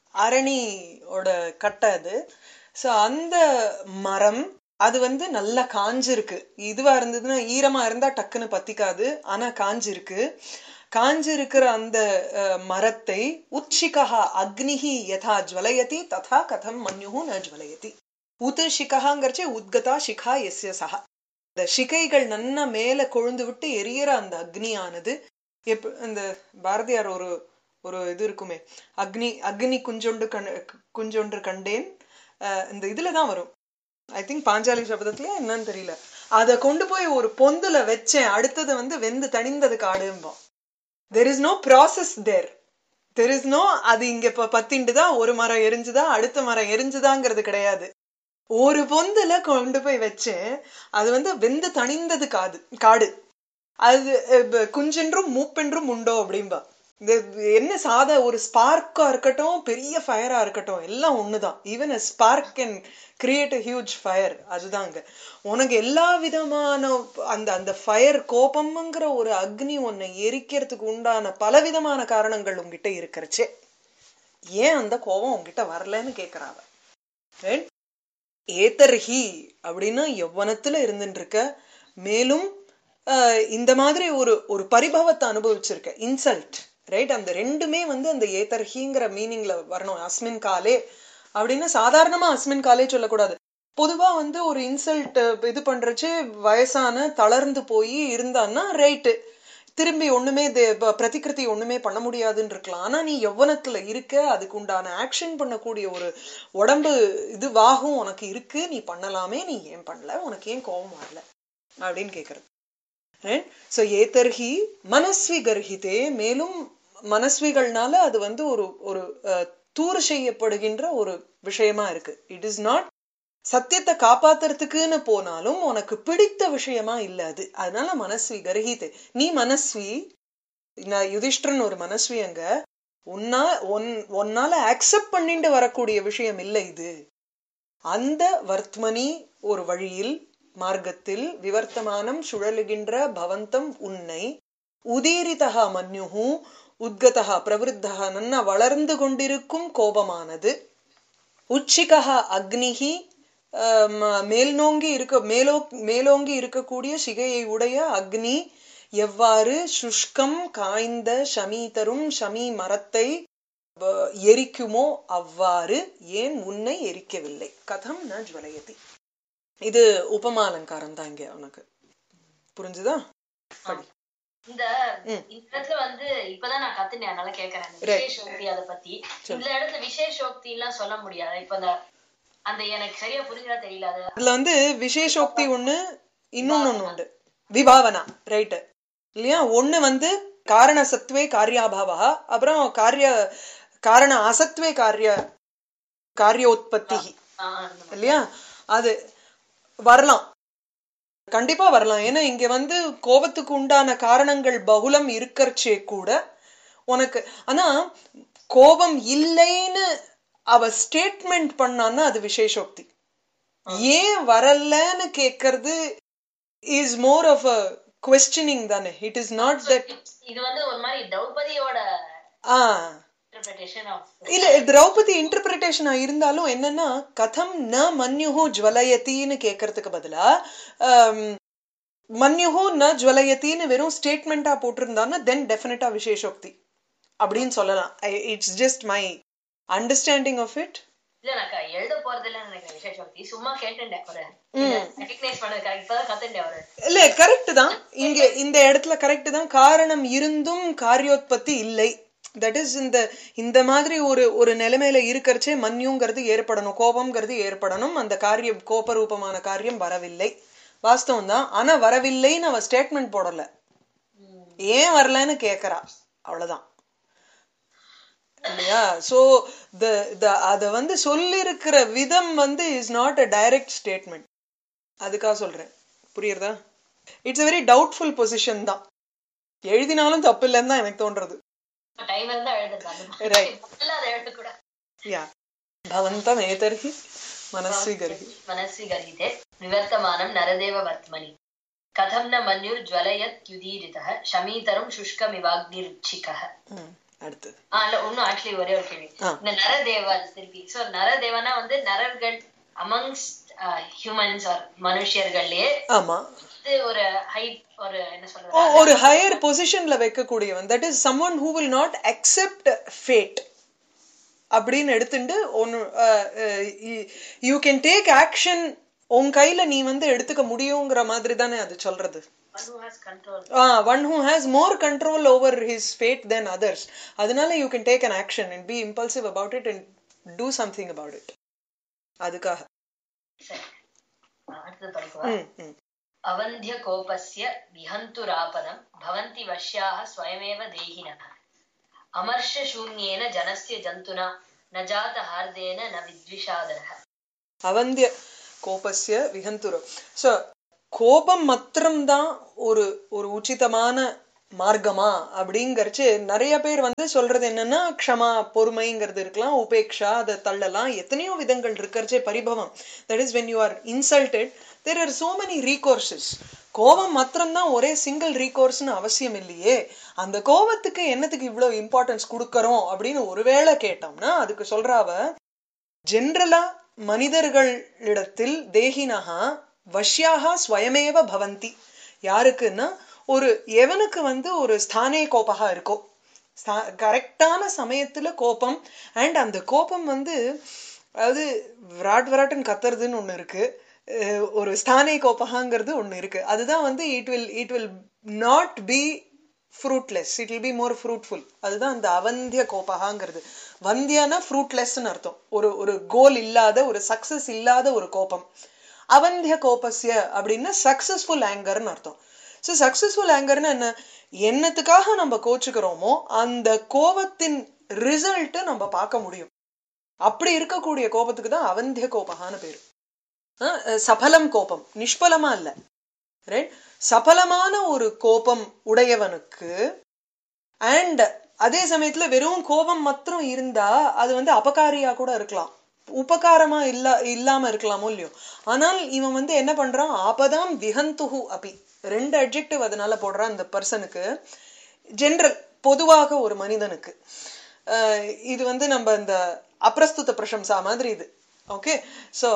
அரணியோட கட்டை அது சோ அந்த மரம் அது வந்து நல்லா காஞ்சிருக்கு இதுவா இருந்ததுன்னா ஈரமா இருந்தா டக்குன்னு பத்திக்காது ஆனா காஞ்சிருக்கு காஞ்சி இருக்கிற அந்த அஹ், மரத்தை உச்சிகா அக்னிஹி யதா ஜுவலயதி ததா கதம் மன்யுஹு ந ஜுவலயதி உத் சிகஹாங்கிறச்சே உத்கதா சிகா எஸ்ய சஹா இந்த சிகைகள் நன்னா மேல கொழுந்து விட்டு எரியற அந்த அக்னியானது எப்ப இந்த பாரதியார் ஒரு ஒரு இது இருக்குமே அக்னி அக்னி குஞ்சொண்டு கண் குஞ்சொன்று கண்டேன் அஹ் இந்த இதுல தான் வரும் ஐ திங்க் பாஞ்சாலி சபதத்துலயா என்னன்னு தெரியல அத கொண்டு போய் ஒரு பொந்துல வச்சேன் அடுத்தது வந்து வெந்து தணிந்தது காடும்போம் there is no process there there is no அது இங்க இப்ப பத்திண்டுதா ஒரு மரம் எரிஞ்சுதா அடுத்த மரம் எரிஞ்சுதாங்கிறது கிடையாது ஒரு பொந்துல கொண்டு போய் வச்சேன் அது வந்து வெந்து தணிந்தது காது காடு அது அஹ், ப- குஞ்சென்றும் மூப்பென்றும் உண்டோ அப்படிம்பா இந்த என்ன சாதா ஒரு ஸ்பார்க்கா இருக்கட்டும் பெரிய ஃபயரா இருக்கட்டும் எல்லாம் ஒண்ணுதான் even a spark can create a huge fire அதுதாங்க உனக்கு எல்லா விதமான அந்த அந்த ஃபயர் கோபம்ங்கிற ஒரு அக்னி உன்னை எரிக்கிறதுக்கு உண்டான பலவிதமான காரணங்கள் உங்ககிட்ட இருக்கிறச்சே ஏன் அந்த கோபம் உங்ககிட்ட வரலன்னு கேக்குறாவ Right? ஏத்தர்ஹி அப்படின்னா யௌவனத்துல இருந்துட்டு இருக்க மேலும் ஆஹ், இந்த மாதிரி ஒரு ஒரு பரிபவத்தை அனுபவிச்சிருக்க இன்சல்ட் ரைட் அந்த ரெண்டுமே வந்து அந்த ஏத்தர்ஹிங்கிற மீனிங்ல வரணும் அஸ்மின் காலே அப்படின்னு சாதாரணமா அஸ்மின் காலே சொல்லக்கூடாது பொதுவா வந்து ஒரு இன்சல்ட் இது பண்றச்சு வயசான தளர்ந்து போய் இருந்தான்னா ரைட்டு திரும்பி ஒண்ணுமே தே- ப- பிரதிகிருதி ஒண்ணுமே பண்ண முடியாதுன்னு இருக்கலாம் ஆனா நீ யௌவனத்துல இருக்க அதுக்கு உண்டான ஆக்ஷன் பண்ணக்கூடிய ஒரு உடம்பு இது வாகும் உனக்கு இருக்கு நீ பண்ணலாமே நீ ஏன் பண்ணல உனக்கு ஏன் கோபம் வரல அப்படின்னு கேக்குறது சோ ஏதர்ஹி மனஸ்வி கர்ஹிதே மேலும் மனஸ்விகள்னால அது வந்து ஒரு ஒரு அஹ், தூறு செய்யப்படுகின்ற ஒரு விஷயமா இருக்கு இட் இஸ் நாட் சத்தியத்தை காப்பாத்துறதுக்குன்னு போனாலும் உனக்கு பிடித்த விஷயமா இல்ல அது அதனால மனஸ்வி கர்ஹிதே நீ மனஸ்வி நான் யுதிஷ்டிரன் ஒரு மனஸ்வி அங்க உன்னா உன் உன்னால அக்செப்ட் பண்ணிட்டு வரக்கூடிய விஷயம் இல்லை இது அந்த வர்த்மனி ஒரு வழியில் மார்க்கத்தில் விவர்த்தமானம் சுழலுகின்ற பவந்தம் உன்னை உதீரிதா மன்யுஹு உத்கதா பிரவருத்தா நன்னா வளர்ந்து கொண்டிருக்கும் கோபமானது உச்சிகா அக்னிஹி அஹ், ம- மேல்நோங்கி இருக்க மேலோ மேலோங்கி இருக்கக்கூடிய சிகையை உடைய அக்னி எவ்வாறு சுஷ்கம் காய்ந்த ஷமீதரும் ஷமீ மரத்தை வ- எரிக்குமோ அவ்வாறு ஏன் உன்னை எரிக்கவில்லை கதம் ந ஜுவலயதி இது உபமாலங்காரம் தான் இங்க உனக்கு புரிஞ்சுதா படி இந்த ம். இந்த இடத்துல வந்து இப்பதான் நான் கத்துனேன் அதனால கேக்குறேன் இந்த Right. விசேஷோக்தி அதை பத்தி இந்த இடத்துல விசேஷோக்தி எல்லாம் சொல்ல முடியாது இப்ப அந்த அந்த எனக்கு சரியா புரிஞ்சா தெரியல அது அதுல வந்து விசேஷோக்தி ஒண்ணு இன்னொன்னு ஒண்ணு உண்டு விபாவனா ரைட் இல்லையா ஒண்ணு வந்து காரண சத்வே காரியாபாவா அப்புறம் காரிய காரண அசத்வே காரிய காரியோத்பத்தி ஆஹ் அந்த மாதிரி. இல்லையா அது வரலாம் கண்டிப்பா வரலாம் ஏன்னா இங்க வந்து கோபத்துக்கு உண்டான காரணங்கள் பகுலம் இருக்கறச்சே கூட உனக்கு ஆனா கோபம் இல்லைன்னு அவ ஸ்டேட்மெண்ட் பண்ணான்னா அது விசேஷோக்தி ஏன் வரலன்னு கேக்குறது is more of a questioning தானே இட் இஸ் நாட் தட் இது வந்து ஒரு மாதிரி திரௌபதியோட ஆ இன்டர்பிரேஷன் ஆஃப் இல்ல திரௌபதி இன்டர்பிரிட்டேஷனா இருந்தாலும் என்னன்னா கதம் ந மன்யுஹு ஜுவலயத்தின்னு கேட்கறதுக்கு பதிலா ஆம், மன்யுஹு ந ஜுவலயத்தின்னு வெறும் ஸ்டேட்மெண்டா போட்டிருந்தான்னா தென் டெஃபினட்டா விசேஷோக்தி அப்படின்னு சொல்லலாம் it's just my understanding of it இல்ல நான் க- எழுத போறது இல்ல நினைக்கிறேன் விசேஷோக்தி சும்மா கேட்டுட்டேன் ஒரு ம். ரெகக்னைஸ் பண்ணது இப்பதான் கத்துட்டேன் ஒரு இல்ல கரெக்ட் தான் இங்க இந்த இடத்துல கரெக்ட் தான் காரணம் இருந்தும் காரியோத்பத்தி இல்லை தட் இஸ் இந்த இந்த மாதிரி ஒரு ஒரு நிலைமையில இருக்கறச்சே மன்யுங்கிறது ஏற்படணும் கோபம்ங்கிறது ஏற்படணும் அந்த காரியம் கோபரூபமான காரியம் வரவில்லை வாஸ்தவம் தான் ஆனா வரவில்லைன்னு அவ ஸ்டேட்மெண்ட் போடல ஏன் வரலன்னு கேக்குறா அவ்வளவுதான் இல்லையா சோ த த அத வந்து சொல்லிருக்கிற விதம் வந்து is not a direct statement அதுக்காக சொல்றேன் புரியுறதா it's a very doubtful position தான் எழுதினாலும் தப்பு இல்லைன்னு தான் எனக்கு தோன்றது டைம் இருந்தா எழுதுறது அந்த மாதிரி. Right. முதல்ல அதை எழுதக்கூடாது யா பவந்தம் ஏதர்ஹி மனஸ்வி கர்ஹி मनसि गरिते विवर्तमानं नरदेव वर्त्मनि कथं न मन्युर्ज्वलयत्युदीरितः शमीतरं शुष्कमिवाग्निरुच्छिकः ம், அடுத்தது ஆ இல்ல இன்னும் ஆக்சுவலி ஒரே ஒரு கேள்வி ஆ. இந்த நரதேவா திருப்பி சோ நரதேவனா வந்து நரர்கள் அமங்ஸ்ட் ஹியூமன்ஸ் ஆர் மனுஷர்கள்லயே ஆமா இது ஒரு ஹை ஒரு என்ன ஓ, சொல்றது ஒரு ஹையர் பொசிஷன்ல வைக்கக்கூடியவன் that is someone who will not accept fate அப்படின்னு எடுத்துட்டு ஒன்னு யூ கேன் டேக் ஆக்ஷன் உன் கையில நீ வந்து எடுத்துக்க முடியுங்கிற மாதிரி தானே அது சொல்றது control one who has more control over his fate then others அதனால you can take an action and be impulsive about it and do something about it அதுக்காக சரி ஆ, அடுத்தது படிக்கவா ம் ம் अवन्ध्य कोपस्य विहन्तुरापदं भवन्ति वश्याः स्वयमेव देहिनः अमर्षशून्येन जनस्य जन्तुना न जातहार्देन न विद्विषादरः அவந்திய கோபஸ்ய விஹந்துரோ ஸோ கோபம் மாத்திரம்தான் ஒரு ஒரு உச்சிதமான மார்க்கமா அப்படிங்கறச்சு நிறைய பேர் வந்து சொல்றது என்னன்னா க்ஷமா பொறுமைங்கிறது இருக்கலாம் உபேக்ஷா அதை தள்ளலாம் எத்தனையோ விதங்கள் இருக்கிறச்சே பரிபவம் that is when you are insulted there are so many recourses கோபம் மாத்திரம்தான் ஒரே சிங்கிள் ரீகோர்ஸ்னு அவசியம் இல்லையே அந்த கோபத்துக்கு என்னத்துக்கு இவ்வளவு இம்பார்ட்டன்ஸ் கொடுக்கறோம் அப்படின்னு ஒருவேளை கேட்டோம்னா அதுக்கு சொல்றாவ ஜென்ரலா மனிதர்களிடத்தில் தேகினஹா வஷ்யாக ஸ்வயமேவ பவந்தி யாருக்குன்னா ஒரு எவனுக்கு வந்து ஒரு ஸ்தானே கோபகா இருக்கோ கரெக்டான சமயத்துல கோபம் அண்ட் அந்த கோபம் வந்து அதாவது விராட் விராட்டுன்னு கத்துறதுன்னு ஒண்ணு இருக்கு அஹ் ஒரு ஸ்தானே கோபகாங்கிறது ஒண்ணு இருக்கு அதுதான் வந்து it will it will not be fruitless it will be more fruitful அதுதான் அந்த அவந்திய கோபகாங்கிறது வந்தியனா ஃப்ரூட்லெஸ்ன்னு அர்த்தம் ஒரு ஒரு கோல் இல்லாத ஒரு சக்சஸ் இல்லாத ஒரு கோபம் அவந்திய கோபஸ்ய அப்படின்னா சக்சஸ்ஃபுல் ஆங்கர்னு அர்த்தம் ஸோ சக்சஸ்ஃபுல் ஆங்கர்னா என்ன என்னத்துக்காக நம்ம கோச்சுக்கிறோமோ அந்த கோபத்தின் ரிசல்ட்டை நம்ம பார்க்க முடியும் அப்படி இருக்கக்கூடிய கோபத்துக்கு தான் அவந்திய கோபகான்னு பேரு அஹ் சபலம் கோபம் நிஷ்பலமா இல்ல ரைட் சபலமான ஒரு கோபம் உடையவனுக்கு அண்ட் அதே சமயத்துல வெறும் கோபம் மாத்திரம் இருந்தா அது வந்து அபகாரியா கூட இருக்கலாம் உபகாரமா இல்ல இல்லாம இருக்கலாமோ இல்லையோ ஆனால் இவன் வந்து என்ன பண்றான் ஆபதாம் விஹந்துஹு அபி ரெண்டு அட்ஜெக்டிவ் அதனால போடுறான் இந்த பர்சனுக்கு ஜென்ரல் பொதுவாக ஒரு மனிதனுக்கு அஹ் இது வந்து நம்ம இந்த அப்பிரஸ்துத பிரசம்சா மாதிரி இது ஓகே ஸோ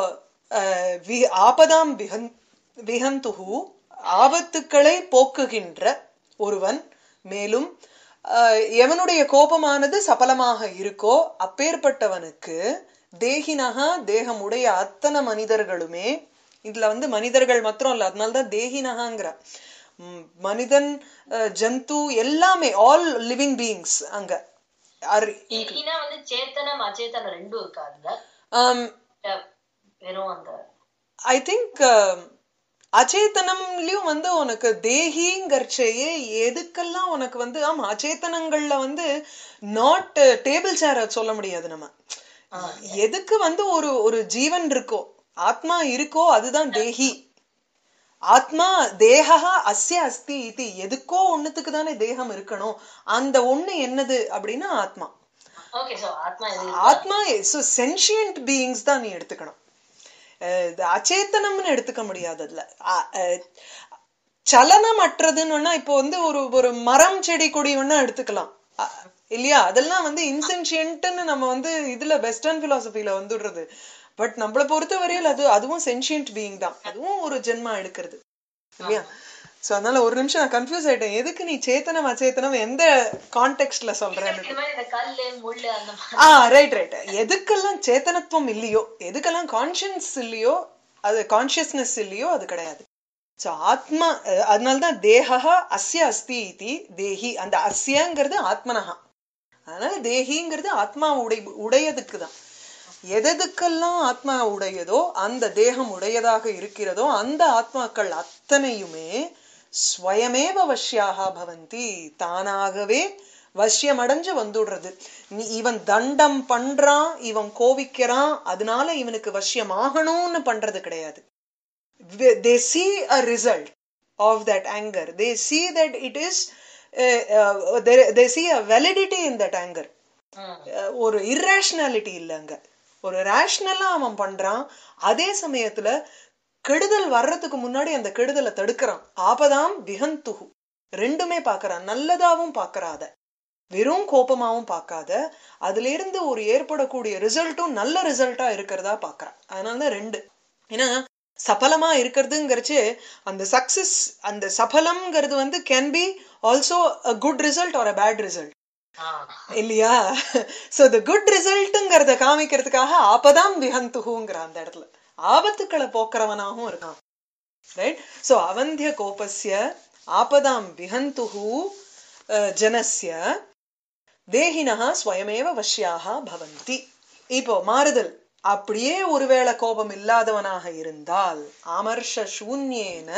ஆபதாம் விஹன் விஹந்துஹு ஆபத்துக்களை போக்குகின்ற ஒருவன் மேலும் அஹ், எவனுடைய கோபமானது சபலமாக இருக்கோ அப்பேற்பட்டவனுக்கு தேகினகா தேகமுடைய அத்தனை மனிதர்களுமே இதுல வந்து மனிதர்கள் மாத்திரம் இல்ல அதனாலதான் தேகினகாங்கிற ம், மனிதன் அஹ், ஜந்து எல்லாமே ஆல் லிவிங் பீயிங்ஸ் அங்க are ஏகினா வந்து சேத்தனம் அச்சேதனம் ரெண்டும் இருக்கா அதுல um, அஹ் வெறும் அந்த ஐ திங்க் அச்சேதனம்லயும் வந்து உனக்கு தேகிங்கர்ச்சையே எதுக்கெல்லாம் உனக்கு வந்து ஆமா அச்சேதனங்கள்ல வந்து நாட் டேபிள் சேர சொல்ல முடியாது நம்ம எதுக்கு வந்து ஒரு ஒரு ஜீவன் இருக்கோ ஆத்மா இருக்கோ அதுதான் தேகி ஆத்மா தேகா அஸ்ய அஸ்தி இது எதுக்கோ ஒண்ணுத்துக்கு தானே தேகம் இருக்கணும் அந்த ஒண்ணு என்னது அப்படின்னா ஆத்மா ஓகே சோ ஆத்மா எது ஆத்மா சென்ஷியன்ட் பீயிங்ஸ் தான் நீ எடுத்துக்கணும் அஹ் இது அச்சேத்தனம்னு எடுத்துக்க முடியாது அதுல அ- அஹ் சலனமற்றதுன்னு இப்போ வந்து ஒரு ஒரு மரம் செடி கொடி வேணா எடுத்துக்கலாம் அ- இல்லையா அதெல்லாம் வந்து இன்சென்ஷியன்ட்னு நம்ம வந்து இதுல வெஸ்டர்ன் பிலாசபில வந்துடுறது பட் நம்மளை பொறுத்த வரையில் அது அதுவும் சென்ஷியன்ட் பீயிங் தான் அதுவும் ஒரு ஜென்மா எடுக்கிறது இல்லையா சோ அதனால ஒரு நிமிஷம் நான் கன்ஃபியூஸ் ஆயிட்டேன் எதுக்கு நீ சேத்தனம் அச்சேத்தனம் எந்த கான்டெக்ட்ல சொல்றேன்னு இந்த மாதிரி இந்த கல்லு முள்ளு அந்த மாதிரி ஆ ரைட் ரைட் எதுக்கெல்லாம் சேத்தனத்துவம் இல்லையோ எதுக்கெல்லாம் கான்ஷியன்ஸ் இல்லையோ அது கான்ஷியஸ்னஸ் இல்லையோ அது கிடையாது ஸோ ஆத்மா அஹ், அதனாலதான் தேகா அஸ்ய அஸ்தி இதி தேஹி அந்த அஸ்யங்கிறது ஆத்மனஹா அதனால தேகிங்கிறது ஆத்மா உடை உடையதுக்கு தான் எதெதுக்கெல்லாம் ஆத்மா உடையதோ அந்த தேகம் உடையதாக இருக்கிறதோ அந்த ஆத்மாக்கள் அத்தனையுமே ஸ்வயமேவ வஷ்யாக பவந்தி தானாகவே வசியமடைஞ்சு வந்துடுறது நீ இவன் தண்டம் பண்றான் இவன் கோவிக்கிறான் அதனால இவனுக்கு வசியமாகணும்னு பண்றது கிடையாது they see a result of that anger they see that it is uh, uh, they, they see a validity in that anger ம். அஹ் ஒரு irrationality இல்ல அங்க ஒரு ரேஷனலா அவன் பண்றான் அதே சமயத்துல கெடுதல் வர்றதுக்கு முன்னாடி அந்த கெடுதலை தடுக்கிறான் ஆபதாம் விஹந்துஹு ரெண்டுமே பார்க்கறான் நல்லதாவும் பார்க்கறாத வெறும் கோபமாவும் பார்க்காத அதுல இருந்து ஒரு ஏற்படக்கூடிய ரிசல்ட்டும் நல்ல ரிசல்ட்டா இருக்கிறதா பார்க்கறான் அதனாலதான் ரெண்டு ஏன்னா சபலமா இருக்கிறதுங்கிறச்சு அந்த சக்சஸ் அந்த சபலம்ங்கிறது வந்து can be also a good result or a bad result ah. இல்லையா சோ த குட் ரிசல்ட்ங்கிறத காமிக்கிறதுக்காக ஆபதாம் விஹந்துகுங்கிற அந்த இடத்துல ஆபத்துக்களை போக்குறவனாகவும் இருக்கான் ரைட் சோ அவந்திய கோபஸ்ய ஆபதாம் விஹந்துகு அஹ், ஜனஸ்ய தேகினஹா ஸ்வயமேவ வஷ்யாக பவந்தி இப்போ மாறுதல் அப்படியே ஒருவேளை கோபம் இல்லாதவனாக இருந்தால் ஆமர்ஷ சூன்யேன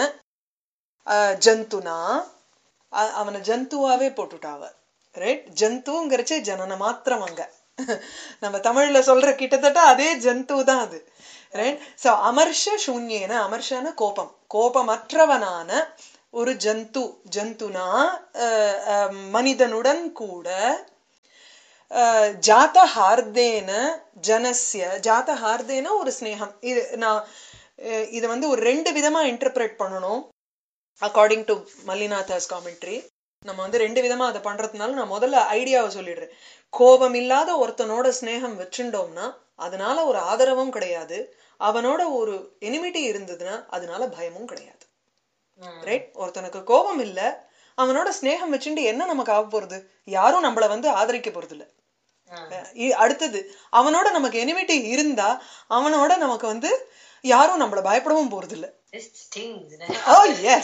அஹ், ஜந்துனா அ- அவனை ஜந்துவாவே போட்டுட்டாவ ரைட் ஜந்துங்கிறச்சே ஜனன மாத்திரம் அங்க நம்ம தமிழ்ல சொல்ற கிட்டத்தட்ட அதே ஜந்து தான் அது ரைட் சோ அமர்ஷ சூன்யேன அமர்ஷன கோபம் கோபமற்றவனான ஒரு ஜந்து ஜந்துனா அஹ், அஹ், மனிதனுடன் கூட அஹ், ஜாத்தஹார்தேன ஜனஸ்ய ஜாத்தஹார்தேன ஒரு ஸ்னேகம் இது நான் அஹ், இது வந்து ஒரு ரெண்டு விதமா இன்டர்பிரேட் பண்ணணும் அக்கார்டிங் டு மல்லிநாதாஸ் காமெண்ட்ரி நம்ம வந்து ரெண்டு விதமா அதை பண்றதுனால நான் முதல்ல ஐடியாவை சொல்லிடுறேன் கோபம் இல்லாத ஒருத்தனோட ஸ்னேகம் வச்சுட்டோம்னா அதனால ஒரு ஆதரவும் கிடையாது அவனோட ஒரு எனிமிட்டி இருந்ததுன்னா அதனால பயமும் கிடையாது ரைட் ஒருத்தனுக்கு கோபம் இல்ல அவனோட ஸ்னேகம் வச்சுட்டு என்ன நமக்கு ஆக போறது யாரும் நம்மள வந்து ஆதரிக்க போறது இல்ல இ- அடுத்தது அவனோட நமக்கு எனிமிட்டி இருந்தா அவனோட நமக்கு வந்து யாரும் நம்மள பயப்படவும் போறது இல்ல This stings. Oh, yes.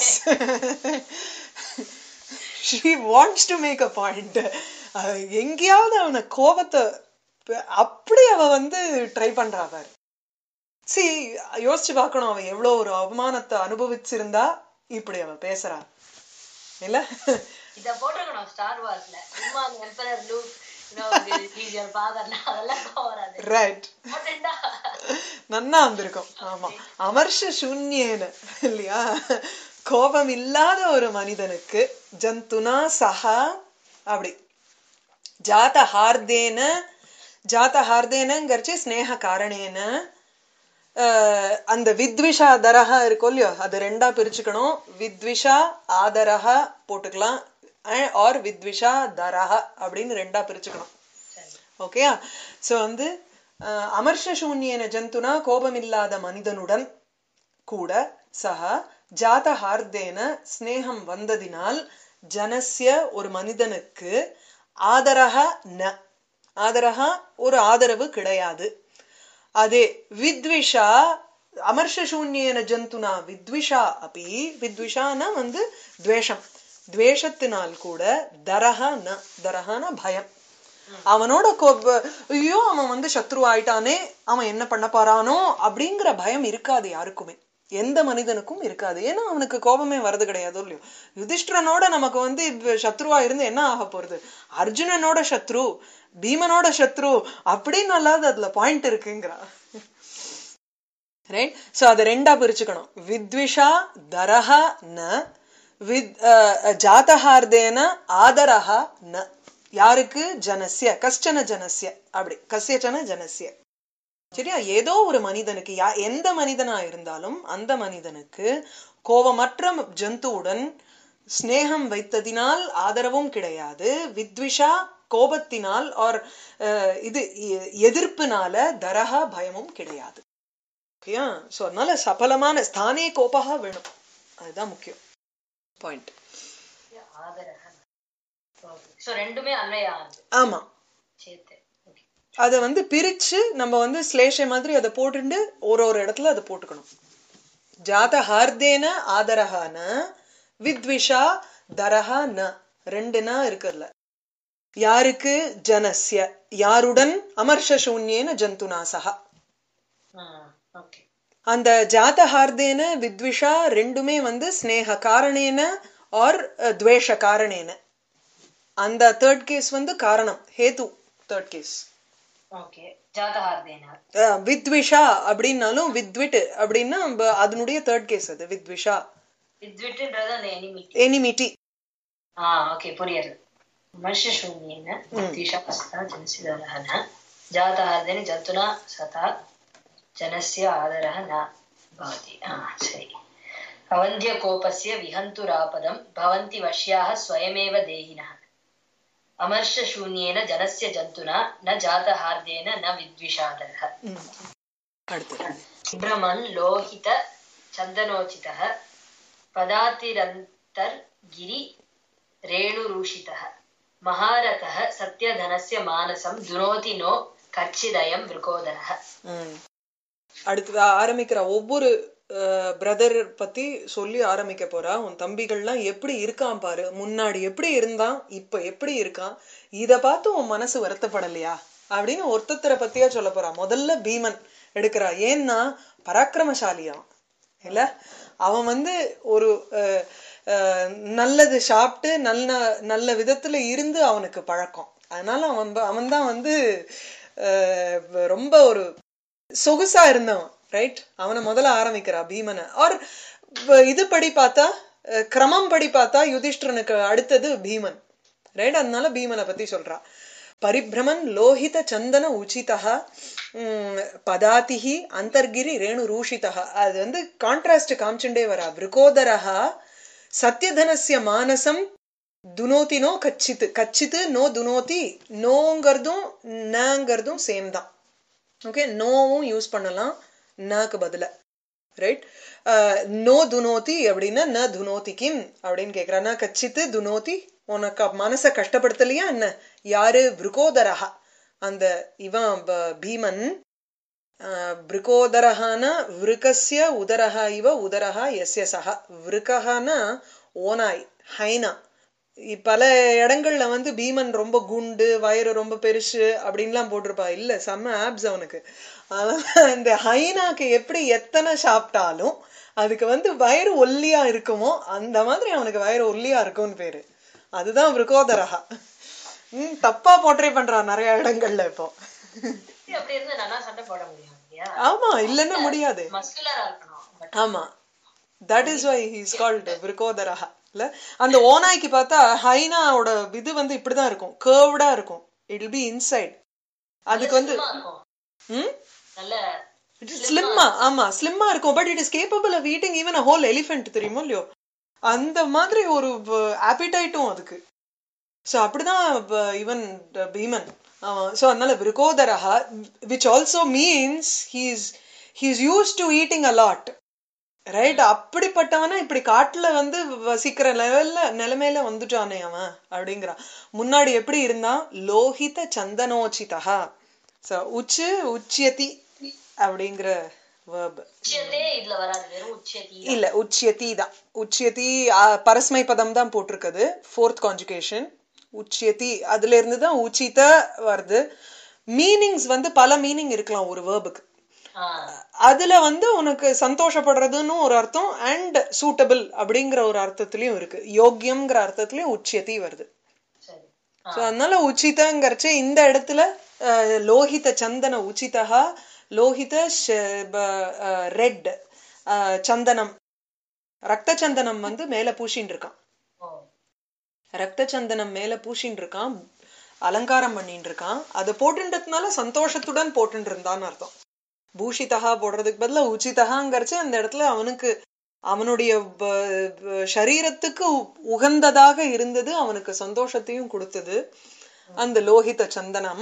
she wants to make a point. அஹ் எங்கேயாவது அவன கோபத்தை ப- அப்படி அவ வந்து ட்ரை பண்றா பாரு சி யோசிச்சு பார்க்கணும் அவ எவ்வளவு ஒரு அவமானத்தை அனுபவிச்சிருந்தா இப்படி அவ பேசுறா இல்ல இத போட்டிருக்கணும் ஸ்டார் வார்ஸ்ல சும்மா அந்த எம்பரர் லூக் யூ ஃபாதர் அதெல்லாம் கோவம் வராது ரைட் போட்டேன்டா நன்னா வந்திருக்கும் ஆமா அமர்ஷ சூன்யேன இல்லையா கோபம் இல்லாத ஒரு மனிதனுக்கு ஜந்துனா சஹா அப்படி ஜாத ஹார்தேன ஜாத ஹார்தேனங்கிறச்சு ஸ்னேக காரணேன அஹ், அந்த வித்விஷா தரஹா இருக்கும் இல்லையோ அது ரெண்டா பிரிச்சுக்கணும் வித்விஷா ஆதரஹ போட்டுக்கலாம் ஆர் வித்விஷா தரஹ அப்படின்னு ரெண்டா பிரிச்சுக்கணும் ஓகேயா சோ வந்து அஹ், அமர்ஷ சூன்யேன ஜந்துனா கோபமில்லாத மனிதனுடன் கூட சக ஜாத ஹார்தேன ஸ்னேகம் வந்ததினால் ஜனஸ்ய ஒரு மனிதனுக்கு ஆதரக ந ஆதரக ஒரு ஆதரவு கிடையாது அதே வித்விஷா அமர்ஷ சூன்யேன ஜந்துனா வித்விஷா அப்படி வித்விஷானா வந்து துவேஷம் துவேஷத்தினால் கூட தரஹ ந தரஹன பயம் அவனோட கோப ஐயோ அவன் வந்து சத்ரு ஆயிட்டானே அவன் என்ன பண்ண போறானோ அப்படிங்கிற பயம் இருக்காது யாருக்குமே எந்த மனிதனுக்கும் இருக்காது ஏன்னா அவனுக்கு கோபமே வரது கிடையாது இல்லையோ யுதிஷ்டிரனோட நமக்கு வந்து இப்ப சத்ருவா இருந்து என்ன ஆக போறது அர்ஜுனனோட சத்ரு பீமனோட சத்ரு அப்படின்னு அல்லாத அதுல பாயிண்ட் இருக்குங்கிறா ரைட் சோ அதை ரெண்டா பிரிச்சுக்கணும் வித்விஷா தரஹ ந வித் ஜாத்தஹார்தேன ஆதரஹ ந யாருக்கு ஜனஸ்ய கஷ்டன ஜனஸ்ய அப்படி கசியச்சன ஜனஸ்ய சரியா ஏதோ ஒரு மனிதனுக்கு யா எந்த மனிதனா இருந்தாலும் அந்த மனிதனுக்கு கோபமற்ற ஜந்துவுடன் ஸ்நேகம் வைத்ததினால் ஆதரவும் கிடையாது வித்விஷா கோபத்தினால் ஆர் இது எ- எதிர்ப்பினால தரஹ பயமும் கிடையாது ஓகேயா சோ அதனால சபலமான ஸ்தானே கோபகா வேணும் அதுதான் முக்கியம் பாயிண்ட் ஆதரக சோ ரெண்டுமே அன்வயம் ஆகுது ஆமா சேர்த்து Okay. அதை வந்து பிரிச்சு நம்ம வந்து ஸ்லேஷ மாதிரி அதை போட்டுண்டு ஒரு ஒரு இடத்துல அதை போட்டுக்கணும் ஜாத ஹார்தேன ஆதரஹான வித்விஷா தரஹா ந ரெண்டுனா இருக்குல்ல யாருக்கு ஜனஸ்ய யாருடன் அமர்ஷ சூன்யேன ஜந்துநாசகா ம் ஓகே அந்த ஜாத ஹார்தேன வித்விஷா ரெண்டுமே வந்து ஸ்னேக காரணேன ஆர் துவேஷ காரணேன அந்த தேர்ட் கேஸ் வந்து காரணம் ஹேது தேர்ட் கேஸ் ஓகே ஜாதஹார்தேனா அஹ் வித்விஷா அப்படின்னாலும் வித்விட் அப்படின்னா ப- அதனுடைய தேர்ட் கேஸ் அது வித்விஷா வித்விட்டுன்றது அந்த எனிமிட்டி எனிமிட்டி ஆ ஓகே புரியுது மனுஷசூன்யேன வித்விஷா சதா ஜனசிதரஹன ஜாதஹார்தேன ஜந்துனா சதா ஜனஸ்ய ஆதரः न भवति ஆ சரி அவந்திய கோபஸ்ய விஹந்துராபதம் பவந்தி வஷ்யாः स्वयमेव देहिनः अमर्षशून्येन जनस्य जन्तुना न जातहार्देन न विद्विषादरः அடுத்து सुब्रह्मन् लोहित चन्दनोचितः पदातिरन्तर्गिरि रेणुरूषितः महारथः सत्यधनस्य मानसं दुनोति नो कच्चिदयं वृकोदरः ம். அடுத்து ஆரம்பிக்கிற ஒவ்வொரு பிரதர் பத்தி சொல்லி ஆரம்பிக்க போறா உன் தம்பிகள்லாம் எப்படி இருக்கான் பாரு முன்னாடி எப்படி இருந்தான் இப்ப எப்படி இருக்கான் இத பார்த்து உன் மனசு வருத்தப்படலையா அப்படின்னு ஒருத்தரை பத்தியா சொல்ல போறா முதல்ல பீமன் எடுக்கிறா ஏன்னா பராக்கிரமசாலி அவன் இல்ல அவன் வந்து ஒரு அஹ், அஹ், நல்லது சாப்பிட்டு நல்ல நல்ல விதத்துல இருந்து அவனுக்கு பழக்கம் அதனால அவன் அவன் தான் வந்து அஹ், ரொம்ப ஒரு சொகுசா இருந்தவன் ரைட் அவனை முதல்ல ஆரம்பிக்கிறா பீமனை ஆர் இது படி பார்த்தா அஹ், கிரமம் படி பார்த்தா யுதிஷ்டரனுக்கு அடுத்தது பீமன் ரைட் அதனால பீமனை பத்தி சொல்றா பரிபிரமன் லோஹித சந்தன உச்சிதா பதாதிஹி அந்தர்கிரி ரேணு ரூஷிதா அது வந்து கான்ட்ராஸ்ட் காமிச்சுட்டே வரா விருகோதரஹா சத்யதனஸ்ய மானசம் துனோதினோ கச்சித்து கச்சித்து நோ துனோதி நோங்கிறதும் நங்கிறதும் சேம் தான் ஓகே நோவும் யூஸ் பண்ணலாம் நக்கு பதிலா ரைட் நோ துனோதி அப்படின்னா ந துனோதி கிம் அப்படின்னு கேக்குறா ந கச்சித்து துனோதி உனக்கு மனசை கஷ்டப்படுத்தலையா என்ன யாரு விருகோதரஹா அந்த இவன் ப- பீமன் விருகோதரஹான விருகஸ்ய உதரஹா இவ உதரஹா எஸ்ய சஹ விருகஹான ஓனாய் ஹைனா இ- பல இடங்கள்ல வந்து பீமன் ரொம்ப குண்டு வயிறு ரொம்ப பெருசு அப்படின்லாம் போட்டிருப்பா இல்ல செம்ம ஆப்ஸ் அவனுக்கு ஆனா இந்த ஹைனாக்கு எப்படி எத்தனை சாப்பிட்டாலும் அதுக்கு வந்து வயிறு ஒல்லியா இருக்குமோ அந்த மாதிரி அவனுக்கு வயிறு ஒல்லியா இருக்கும்னு பேரு அதுதான் விருகோதரஹா ம் தப்பா போர்ட்ரே பண்றான் நிறைய இடங்கள்ல இப்போ அப்படி இருந்து நல்லா சண்டை போட முடியும் இல்லையா ஆமா இல்லைன்னா முடியாது மஸ்குலரா இருக்கணும் பட் ஆமா that is why he's called விருகோதரஹா இல்ல அந்த ஓநாய்க்கு பார்த்தா ஹைனாவோட இது வந்து இப்படிதான் இருக்கும் கேர்வ்டா இருக்கும் இட் வில் பி இன்சைட் அதுக்கு வந்து இருக்கும் ம் நல்ல ஸ்லிம்மா ஆமா ஸ்லிம்மா இருக்கும் but it is capable of eating even a whole elephant தெரியுமோ இல்லையோ அந்த மாதிரி ஒரு ஆப்பிடைட்டும் அதுக்கு ஸோ அப்படிதான் ஈவன் பீமன் ஸோ அதனால விருகோதரஹா which also means he's he's used to eating a lot right அப்படிப்பட்டவனா இப்படி காட்டுல வந்து வசிக்கிற லெவல்ல நிலைமையில வந்துட்டானே அவன் அப்படிங்கிறான் முன்னாடி எப்படி இருந்தான் லோஹித சந்தனோச்சிதா ஸோ உச்சு உச்சியதி அப்படிங்கிற வேர்ப் உச்சியத்தே இதுல வராது வெறும் உச்சியத்தி இல்ல உச்சியதி தான் உச்சியதி ஆ, பரஸ்மை பதம் தான் போட்டிருக்குது ஃபோர்த் கான்ஜுகேஷன் உச்சியதி அதுல இருந்து தான் உச்சித வருது மீனிங்ஸ் வந்து பல மீனிங் இருக்கலாம் ஒரு வேர்புக்கு ஆஹ் அதுல வந்து உனக்கு சந்தோஷப்படுறதுன்னு ஒரு அர்த்தம் அண்ட் சூட்டபிள் அப்படிங்கிற ஒரு அர்த்தத்திலயும் இருக்கு யோக்கியம்ங்கிற அர்த்தத்திலயும் உச்சியதி வருது சரி ஸோ அதனால உச்சிதங்கிறச்சே இந்த இடத்துல அஹ், லோகித சந்தன உச்சிதா லோகித ரெட் சந்தனம் ரத்த சந்தனம் வந்து மேல பூசின்னு இருக்கான் ஓ ரத்த சந்தனம் மேல பூசின்னு இருக்கான் அலங்காரம் பண்ணிட்டு இருக்கான் அதை போட்டுன்றதுனால சந்தோஷத்துடன் போட்டுட்டு இருந்தான்னு அர்த்தம் பூஷிதா போடுறதுக்கு பதிலா உச்சிதகாங்கிறச்சு அந்த இடத்துல அவனுக்கு அவனுடைய ப- ப- சரீரத்துக்கு உ- உகந்ததாக இருந்தது அவனுக்கு சந்தோஷத்தையும் கொடுத்தது அந்த லோகித சந்தனம்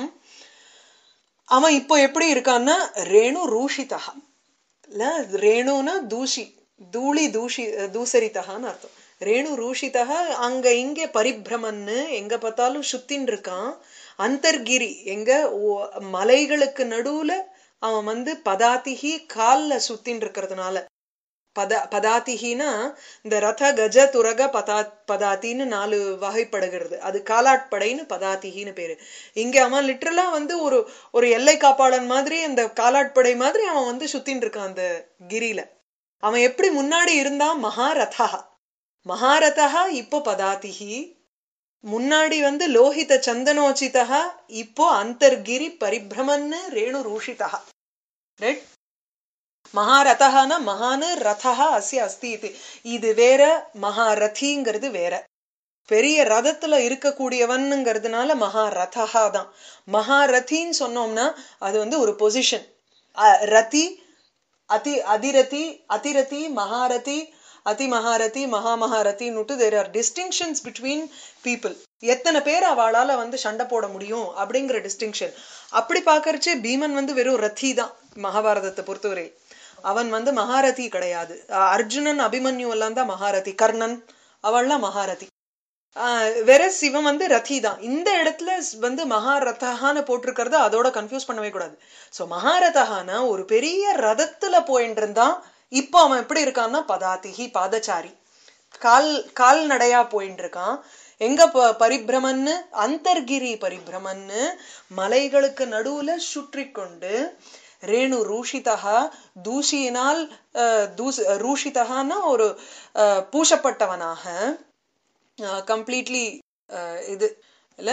அவன் இப்போ எப்படி இருக்கான்னா ரேணு ரூஷிதா இல்ல ரேணுனா தூஷி தூளி தூஷி தூசரித்தகான்னு அர்த்தம் ரேணு ரூஷிதா அங்க இங்க பரிபிரமன்னு எங்க பார்த்தாலும் சுத்தின்னு இருக்கான் அந்தர்கிரி எங்க ஓ- மலைகளுக்கு நடுவுல அவன் வந்து பதாதிகி கால்ல சுத்தின்னு இருக்கிறதுனால பத பதாதிகினா இந்த ரத கஜ துரக பதா பதாத்தின்னு நாலு வகைப்படுகிறது அது காலாட்படைன்னு பதாதிகின்னு பேரு இங்க அவன் லிட்டரலா வந்து ஒரு ஒரு எல்லை காப்பாளன் மாதிரி அந்த காலாட்படை மாதிரி அவன் வந்து சுத்தின்னு இருக்கான் அந்த கிரியில அவன் எப்படி முன்னாடி இருந்தான் மகாரதா மகாரதா இப்போ பதாதிகி முன்னாடி வந்து லோகித சந்தனோச்சிதா இப்போ அந்தர்கிரி பரிபிரமன்னு ரேணு ரூஷிதா ரைட் மகாரதஹான மகானு ரதஹா அஸ்ய அஸ்தி இது இது வேற மகாரதிங்கிறது வேற பெரிய ரதத்துல இருக்கக்கூடியவன்ங்கிறதுனால மகாரதஹா தான் மகாரதின்னு சொன்னோம்னா அது வந்து ஒரு பொசிஷன் ரதி அதி அதிரதி அதிரதி மகாரதி அதி மகாரதி மகாமகாரதின்னுட்டு there are distinctions between people எத்தனை பேர் அவளால வந்து சண்டை போட முடியும் அப்படிங்கிற டிஸ்டிங்ஷன் அப்படி பாக்கறச்சே பீமன் வந்து வெறும் ரத்தி தான் மகாபாரதத்தை பொறுத்தவரை அவன் வந்து மகாரதி கிடையாது அஹ் அர்ஜுனன் அபிமன்யு எல்லாம் தான் மகாரதி கர்ணன் அவள்லாம் மகாரதி வேற சிவன் வந்து ரதி தான் இந்த இடத்துல ஸ்- வந்து மகாரதஹான்னு போட்டிருக்கிறது அதோட கன்ஃபியூஸ் பண்ணவே கூடாது சோ மகாரதஹானா ஒரு பெரிய ரதத்துல போயிட்டு இருந்தான் இப்போ அவன் எப்படி இருக்கான்னா பதாதிகி பாதச்சாரி கால் கால்நடையா போயிட்டு இருக்கான் எங்க ப- பரிபிரமன்னு அந்தர்கிரி பரிபிரமன்னு மலைகளுக்கு நடுவுல சுற்றி கொண்டு ரேணு ரூஷிதா தூசியினால் அஹ், தூஸ் ரூஷிதகான்னா ஒரு அஹ், பூசப்பட்டவனாக கம்ப்ளீட்லி இது இல்ல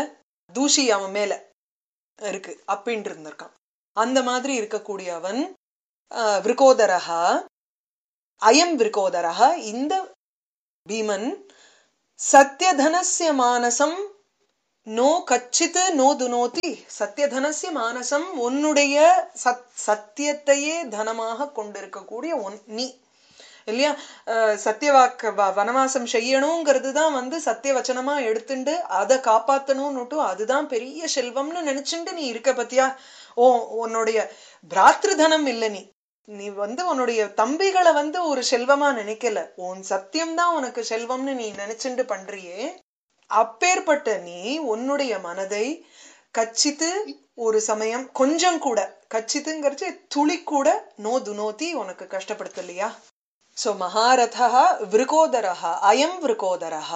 தூசி அவன் மேல இருக்கு அப்பின்னு இருந்திருக்கான் அந்த மாதிரி இருக்கக்கூடிய அவன் ஆஹ், விருகோதரஹா அயம் விருகோதரஹா இந்த பீமன் சத்யதனஸ்ய மானசம் நோ கச்சித் நோ துனோதி சத்யதனஸ்ய மானசம் உன்னுடைய சத் சத்தியத்தையே தனமாக கொண்டிருக்கக்கூடிய ஒன் நீ இல்லையா அஹ் சத்தியவாக்க வ- வனவாசம் செய்யணுங்கிறது தான் வந்து சத்திய வச்சனமா எடுத்துண்டு அதை காப்பாத்தணும்னுட்டு அதுதான் பெரிய செல்வம்னு நினைச்சுண்டு நீ இருக்க பத்தியா ஓ உன்னுடைய பிராத்ருதனம் இல்ல நீ நீ வந்து உன்னுடைய தம்பிகளை வந்து ஒரு செல்வமா நினைக்கல உன் சத்தியம் தான் உனக்கு செல்வம்னு நீ நினைச்சுண்டு பண்றியே அப்பேற்பட்ட நீ உன்னுடைய மனதை கச்சித்து ஒரு சமயம் கொஞ்சம் கூட கச்சித்துங்கிறச்சு துளி கூட நோ துனோதி உனக்கு கஷ்டப்படுத்தலையா சோ மகாரதா விருகோதரः அயம் விருகோதரः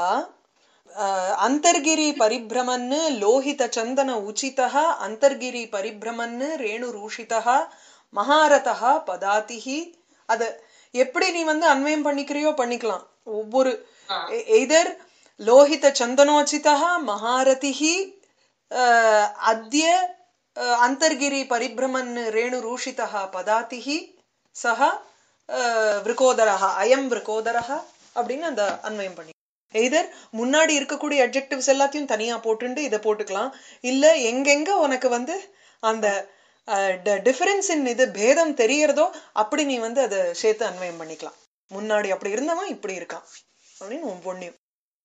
ಅಂತರ್ಗಿರಿ ಪರಿಭ್ರಮನ್ ಲೋಹಿತ ಚಂದನ ಉಚಿತಃ ಅಂತರ್ಗಿರಿ ಪರಿಭ್ರಮನ್ ரேணு ரூஷிதः மகாரதः பதாதிஹி அத எப்படி நீ வந்து அன்வயம் பண்ணிக்கிறியோ பண்ணிக்கலாம் ஒவ்வொரு எய்தர் லோஹித சந்தனோச்சிதः மகாரதிஹி அஹ், அத்ய அஹ், அந்தர்கிரி பரிபிரமன் ரேணு ரூஷிதः பதாதிஹி சஹ அஹ், விருகோதரः அயம் விருகோதரः அப்படின்னு அந்த அன்வயம் பண்ணி எய்தர் முன்னாடி இருக்கக்கூடிய அட்ஜெக்டிவ்ஸ் எல்லாத்தையும் தனியா போட்டுண்டு இதை போட்டுக்கலாம் இல்ல எங்கெங்க உனக்கு வந்து அந்த டிஃபரன்ஸ் இன் இது பேதம் தெரியறதோ அப்படி நீ வந்து அதை சேர்த்து அன்வயம் பண்ணிக்கலாம் முன்னாடி அப்படி இருந்தவன் இப்படி இருக்கான் அப்படின்னு உன் பொண்ணியம்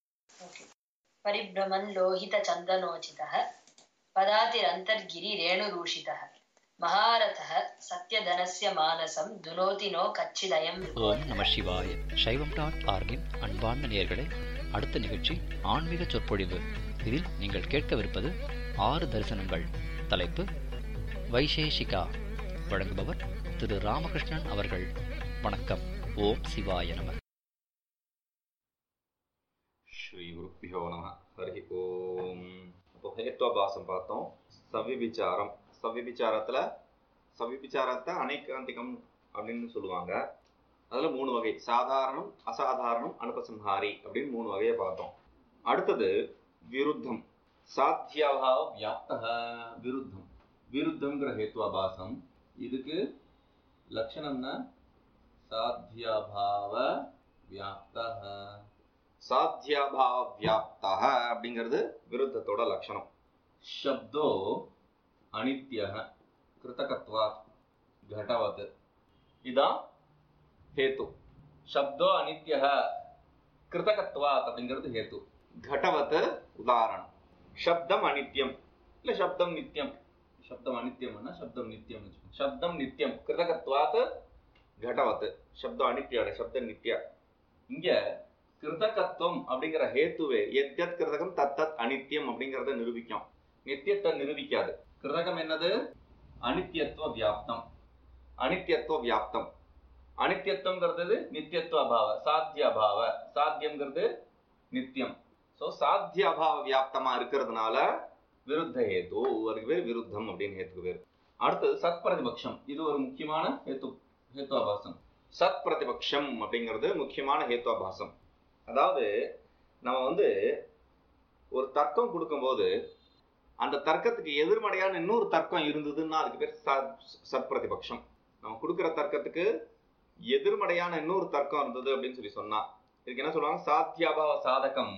परिभ्रमन् लोहित चन्दनोचितः पदातिरन्तर्गिरि रेणुरूषितः महारथः सत्यधनस्य मानसं दुनोति नो कच्चिदयं ஓம் நம சிவாய சைவம் டாட் ஆர்கின் அன்பார்ந்த நேயர்களே அடுத்த நிகழ்ச்சி ஆன்மீக சொற்பொழிவு இதில் நீங்கள் கேட்கவிருப்பது ஆறு தரிசனங்கள் தலைப்பு வைசேஷிகா வழங்குபவர் திரு ராமகிருஷ்ணன் அவர்கள் வணக்கம் ஓம் சிவாய நம ஸ்ரீ குருப்பியோ நம ஹரி ஓம் அப்போ ஹேத்வாபாசம் பார்த்தோம் சவ்யபிச்சாரம் சவ்யபிச்சாரத்தில் சவ்யபிச்சாரத்தை அனைக்காந்திகம் அப்படின்னு சொல்லுவாங்க அதில் மூணு வகை சாதாரணம் அசாதாரணம் அனுபசம்ஹாரி அப்படின்னு மூணு வகையை பார்த்தோம் அடுத்தது விருத்தம் சாத்தியாபாவ வியாப்தக விருத்தம் விருத்தம்ங்கிற ஹேத்வாபாசம் இதுக்கு லட்சணம்னா சாத்தியாபாவ வியாப்தக சாத்தியாபாவ வியாப்தா அப்படிங்கிறது விருத்தத்தோட லட்சணம் சப்தோ அனித்ய கிருத்தகத்வா கடவத் இதான் ஹேத்து சப்தோ அனித்ய கிருத்தகத்வாத் அப்படிங்கிறது ஹேத்து கடவத் உதாரணம் சப்தம் அனித்யம் இல்ல சப்தம் நித்தியம் சப்தம் அனித்யம்னா சப்தம் நித்தியம் சப்தம் நித்தியம் கிருதகத்வாத் கடவத் சப்தம் அனித்யோட சப்தம் நித்யா இங்க கிருதகத்துவம் அப்படிங்கிற ஹேத்துவே எத்யத் கிருதகம் தத்தத் அனித்யம் அப்படிங்கறத நிரூபிக்கும் நித்தியத்தை நிரூபிக்காது கிருதகம் என்னது அனித்யத்துவ வியாப்தம் அனித்யத்துவ வியாப்தம் அனித்யத்துவங்கிறது நித்தியத்துவ அபாவ சாத்திய அபாவ சாத்தியம்ங்கிறது நித்தியம் ஸோ சாத்திய அபாவ வியாப்தமா இருக்கிறதுனால விருத்த ஹேத்து அதுக்கு பேர் விருத்தம் அப்படின்னு ஹேத்துக்கு பேர் அடுத்தது சத் பிரதிபக்ஷம் இது ஒரு முக்கியமான ஹேத்து ஹேத்துவாபாசம் சத் பிரதிபக்ஷம் அப்படிங்கிறது முக்கியமான ஹேத்துவாபாசம் அதாவது நம்ம வந்து ஒரு தர்க்கம் கொடுக்கும்போது அந்த தர்க்கத்துக்கு எதிர்மறையான இன்னொரு தர்க்கம் இருந்ததுன்னா அதுக்கு பேர் ச- சத்பிரதிபக்ஷம் நம்ம கொடுக்குற தர்க்கத்துக்கு எதிர்மறையான இன்னொரு தர்க்கம் இருந்தது அப்படின்னு சொல்லி சொன்னா இதுக்கு என்ன சொல்லுவாங்க சாத்தியாபாவ சாதகம்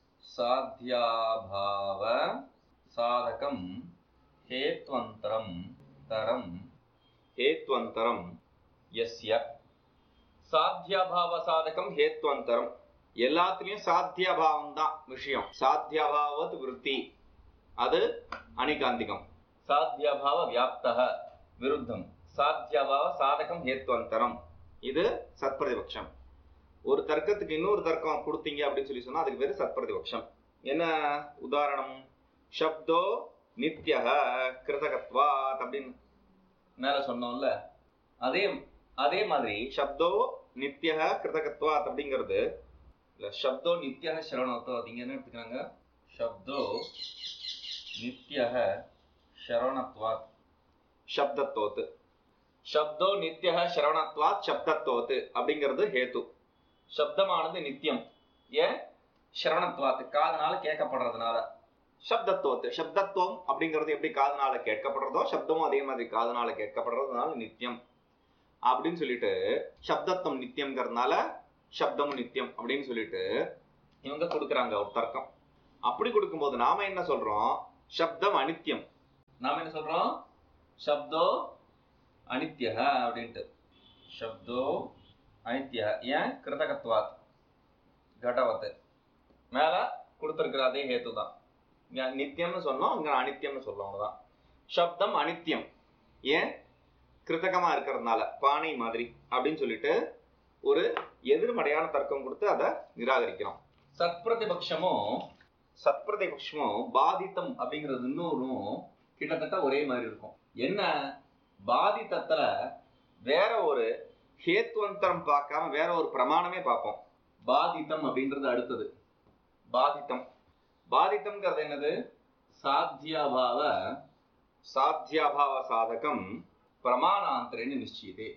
சாத்தியாபாவ சாதகம் ஹேத்வந்தரம் தரம் ஹேத்வந்தரம் எஸ்ய சாத்தியாபாவ சாதகம் ஹேத்வந்தரம் எல்லாத்துலயும் சாத்தியாபாவம் தான் விஷயம் சாத்தியாபாவத் விருத்தி அது அணிகாந்திகம் சாத்தியாபாவ வியாப்தக விருத்தம் சாத்தியாபாவ சாதகம் ஹேத்வந்தரம் இது சத்பிரதிபக்ஷம் ஒரு தர்க்கத்துக்கு இன்னொரு தர்க்கம் கொடுத்தீங்க அப்படின்னு சொல்லி சொன்னா அதுக்கு பேரு சத்பிரதிபக்ஷம் என்ன உதாரணம் சப்தோ நித்ய கிருதகத்வாத் அப்படின்னு மேல சொன்னோம்ல அதே அதே மாதிரி சப்தோ நித்ய கிருதகத்வாத் அப்படிங்கிறது இல்ல சப்தோ நித்ய சரவணத்தோ அது இங்க என்ன எடுத்துக்கிறாங்க சப்தோ நித்ய சரவணத்வாத் சப்தத்தோத்து சப்தோ நித்ய சரவணத்வாத் சப்தத்தோத்து அப்படிங்கிறது ஹேத்து சப்தமானது நித்தியம் ஏன் சரவணத்வாத்து காதனால கேட்கப்படுறதுனால சப்தத்துவத்தை சப்தத்துவம் அப்படிங்கிறது எப்படி காதுனால கேட்கப்படுறதோ சப்தமும் அதே மாதிரி காதுனால கேட்கப்படுறதுனால நித்தியம் அப்படின்னு சொல்லிட்டு சப்தத்துவம் நித்தியம்ங்கிறதுனால சப்தமும் நித்தியம் அப்படின்னு சொல்லிட்டு இவங்க கொடுக்குறாங்க ஒரு தர்க்கம் அப்படி கொடுக்கும்போது நாம என்ன சொல்றோம் சப்தம் அனித்யம் நாம என்ன சொல்றோம் சப்தோ அனித்ய அப்படின்ட்டு சப்தோ அனித்ய ஏன் கிருதகத்வாத் கடவத் மேல கொடுத்திருக்கிற அதே ஹேத்து தான் இங்க நித்தியம்னு சொன்னோம் இங்க அனித்தியம்னு சொல்றோம் அவ்வளவுதான் சப்தம் அனித்தியம் ஏன் கிருத்தகமா இருக்கிறதுனால பானை மாதிரி அப்படின்னு சொல்லிட்டு ஒரு எதிர்மறையான தர்க்கம் கொடுத்து அதை நிராகரிக்கிறோம் சத்பிரதிபக்ஷமும் சத்பிரதிபக்ஷமும் பாதித்தம் அப்படிங்கிறது இன்னொரும் கிட்டத்தட்ட ஒரே மாதிரி இருக்கும் என்ன பாதித்தத்துல வேற ஒரு ஹேத்துவந்தரம் பார்க்காம வேற ஒரு பிரமாணமே பார்ப்போம் பாதித்தம் அப்படின்றது அடுத்தது பாதித்தம் பாதித்தம்ங்கிறது என்னது சாத்தியாபாவ சாத்தியாபாவ சாதகம் பிரமாணாந்தரேன நிச்சயதே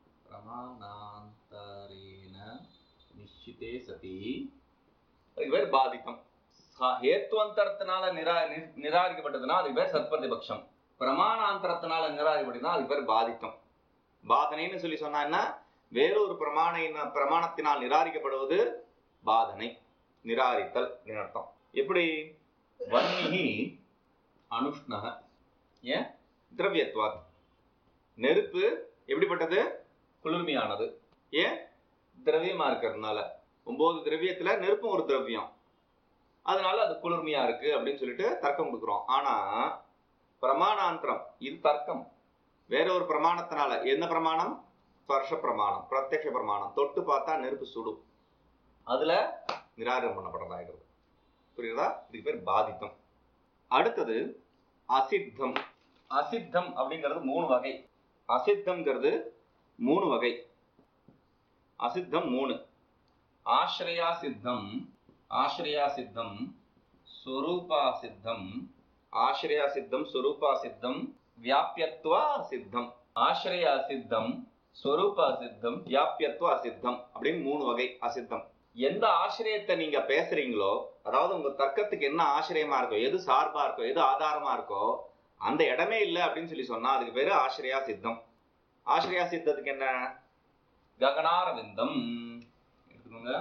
பிரமாணாந்தரேன நிச்சிதே சதி அதுக்கு பேர் பாதித்தம் சா- ஹேத்துவந்தரத்தினால நிரா நி- நிராகரிக்கப்பட்டதுன்னா அதுக்கு பேர் சத்பிரதிபக்ஷம் பிரமாணாந்தரத்தினால நிராகரிக்கப்பட்டதுன்னா அதுக்கு பேர் பாதித்தம் பாதனைன்னு சொல்லி சொன்னா என்ன வேறொரு பிரமாண பிரமாணத்தினால் நிராகரிக்கப்படுவது பாதனை நிராகரித்தல் அப்படின்னு அர்த்தம் எப்படி வன்னிகி அனுஷ்ணக ஏன் திரவியத்வாத் நெருப்பு எப்படிப்பட்டது குளிர்மையானது ஏன் திரவியமா இருக்கிறதுனால ஒன்பது திரவியத்துல நெருப்பும் ஒரு திரவியம் அதனால அது குளிர்மையா இருக்கு அப்படின்னு சொல்லிட்டு தர்க்கம் கொடுக்குறோம் ஆனா பிரமாணாந்திரம் இது தர்க்கம் வேற ஒரு பிரமாணத்தினால என்ன பிரமாணம் ஸ்பர்ஷ பிரமாணம் பிரத்யக்ஷ பிரமாணம் தொட்டு பார்த்தா நெருப்பு சுடும் அதுல நிராகரம் பண்ணப்படுறதாகிறது புரியுதா இதுக்கு பேர் பாதித்தம் அடுத்தது அசித்தம் அசித்தம் அப்படிங்கிறது மூணு வகை அசித்தம்ங்கிறது மூணு வகை அசித்தம் மூணு ஆශ්‍රயா சித்தம் ஆශ්‍රயா சித்தம் ஸ்வரூபா சித்தம் ஆශ්‍රயா சித்தம் ஸ்வரூபா சித்தம் வியாபியத்துவ சித்தம் ஆශ්‍රயா சித்தம் ஸ்வரூபா சித்தம் வியாபியத்துவ அசித்தம் அப்படின்னு மூணு வகை அசித்தம் எந்த ஆசிரியத்தை நீங்க பேசுறீங்களோ அதாவது உங்க தர்க்கத்துக்கு என்ன ஆசிரியமா இருக்கோ எது சார்பா இருக்கோ எது ஆதாரமா இருக்கோ அந்த இடமே இல்லை அப்படின்னு சொல்லி சொன்னா அதுக்கு பேரு ஆශ්‍රயா சித்தம் ஆශ්‍රயா சித்தத்துக்கு என்ன ககனார விந்தம் எடுத்துக்கோங்க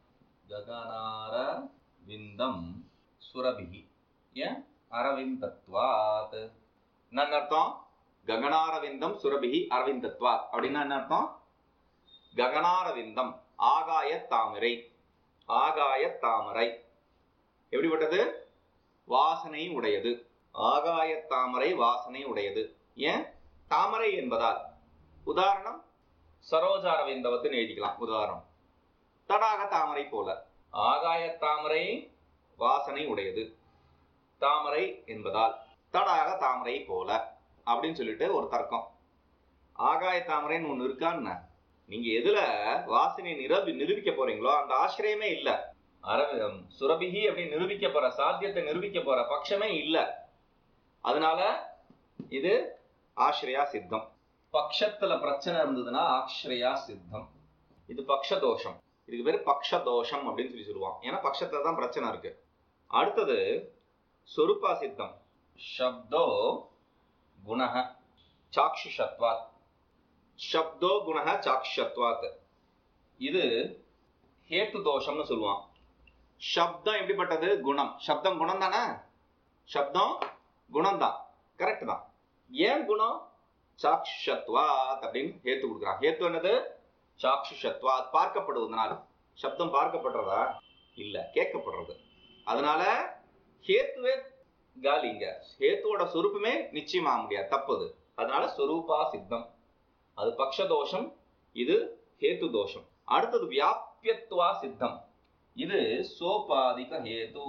ககனார விந்தம் சுரபிகி ஏன் அரவிந்தத்வாத் என்ன அர்த்தம் ககனாரவிந்தம் சுரபிகி அரவிந்தத்வாத் அப்படின்னா என்ன அர்த்தம் ககனாரவிந்தம் ஆகாய தாமரை ஆகாய தாமரை எப்படிப்பட்டது வாசனை உடையது ஆகாய தாமரை வாசனை உடையது ஏன் தாமரை என்பதால் உதாரணம் சரோஜாரவிந்தவத்துன்னு எழுதிக்கலாம் உதாரணம் தடாக தாமரை போல ஆகாய தாமரை வாசனை உடையது தாமரை என்பதால் தடாக தாமரை போல அப்படின்னு சொல்லிட்டு ஒரு தர்க்கம் ஆகாய தாமரைன்னு ஒண்ணு இருக்கான்னு நீங்க எதுல வாசனை நிரூபி நிரூபிக்க போறீங்களோ அந்த ஆசிரியமே இல்ல அரவி சுரபிகி அப்படின்னு நிரூபிக்க போற சாத்தியத்தை நிரூபிக்க போற பட்சமே இல்ல அதனால இது ஆශ්‍රயா சித்தம் பக்ஷத்துல பிரச்சனை இருந்ததுன்னா ஆக்ஷ்ரயா சித்தம் இது பக்ஷ தோஷம் இதுக்கு பேரு பக்ஷ தோஷம் அப்படின்னு சொல்லி சொல்லுவான் ஏன்னா பக்ஷத்துல தான் பிரச்சனை இருக்கு அடுத்தது சொருப்பா சித்தம் சப்தோ குணஹ சாக்ஷுஷத்வாத் சப்தோ குணஹ சாக்ஷத்வாத் இது ஹேத்து தோஷம்னு சொல்லுவான் சப்தம் எப்படிப்பட்டது குணம் சப்தம் குணம் தானே சப்தம் குணம் தான் கரெக்ட் தான் ஏன் குணம் சாக்ஷத்வாத் அப்படின்னு ஹேத்து கொடுக்குறான் ஹேத்து என்னது சாக்ஷுஷத்வாத் பார்க்கப்படுவதனால சப்தம் பார்க்கப்படுறதா இல்ல கேட்கப்படுறது அதனால ஹேத்துவே காலிங்க ஹேத்துவோட சொரூபமே நிச்சயமாக முடியாது தப்புது அதனால சொரூபா சித்தம் அது பக்ஷ தோஷம் இது ஹேத்து தோஷம் அடுத்தது வியாபியத்துவா சித்தம் இது சோபாதிக ஹேது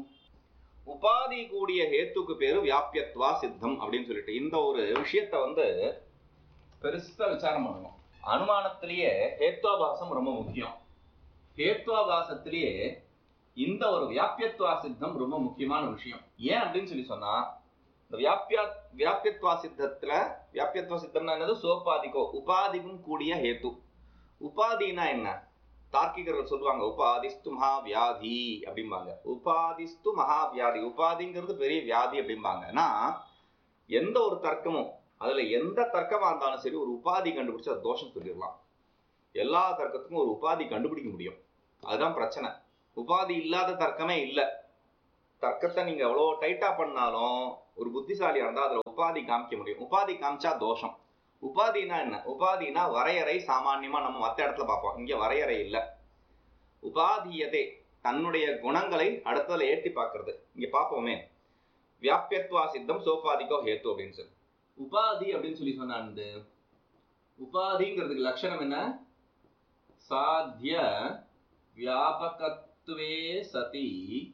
உபாதி கூடிய ஹேத்துக்கு பேரு வியாபியத்துவா சித்தம் அப்படின்னு சொல்லிட்டு இந்த ஒரு விஷயத்த வந்து பெருசா விசாரம் பண்ணணும் அனுமானத்திலேயே ஹேத்வாபாசம் ரொம்ப முக்கியம் ஹேத்வாபாசத்திலேயே இந்த ஒரு வியாபியத்துவா சித்தம் ரொம்ப முக்கியமான விஷயம் ஏன் அப்படின்னு சொல்லி சொன்னா இந்த வியாபியா வியாபியத்துவா சித்தத்துல வியாபியத்துவ சித்தம்னா என்னது சோபாதிக்கோ உபாதிக்கும் கூடிய ஹேத்து உபாதினா என்ன தார்க்கிகர்கள் சொல்லுவாங்க உபாதிஸ்து மகாவியாதி அப்படிம்பாங்க உபாதிஸ்து மகாவியாதி உபாதிங்கிறது பெரிய வியாதி அப்படிம்பாங்க ஆனா எந்த ஒரு தர்க்கமும் அதுல எந்த தர்க்கமா இருந்தாலும் சரி ஒரு உபாதி கண்டுபிடிச்சு அது தோஷம் சொல்லிடலாம் எல்லா தர்க்கத்துக்கும் ஒரு உபாதி கண்டுபிடிக்க முடியும் அதுதான் பிரச்சனை உபாதி இல்லாத தர்க்கமே இல்லை தர்க்கத்தை நீங்க எவ்வளவு டைட்டா பண்ணாலும் ஒரு புத்திசாலியா இருந்தா அதுல உபாதி காமிக்க முடியும் உபாதி காமிச்சா தோஷம் உபாதினா என்ன உபாதினா வரையறை சாமான்யமா நம்ம மத்த இடத்துல பார்ப்போம் இங்க வரையறை இல்ல உபாதியதே தன்னுடைய குணங்களை அடுத்ததுல ஏற்றி பார்க்கிறது இங்க பார்ப்போமே வியாபியத்வா சித்தம் சோபாதிக்கோ ஹேத்து அப்படின்னு சொல்லி உபாதி அப்படின்னு சொல்லி சொன்ன அந்த உபாதிங்கிறதுக்கு லட்சணம் என்ன சாத்திய வியாபகத்துவே சதி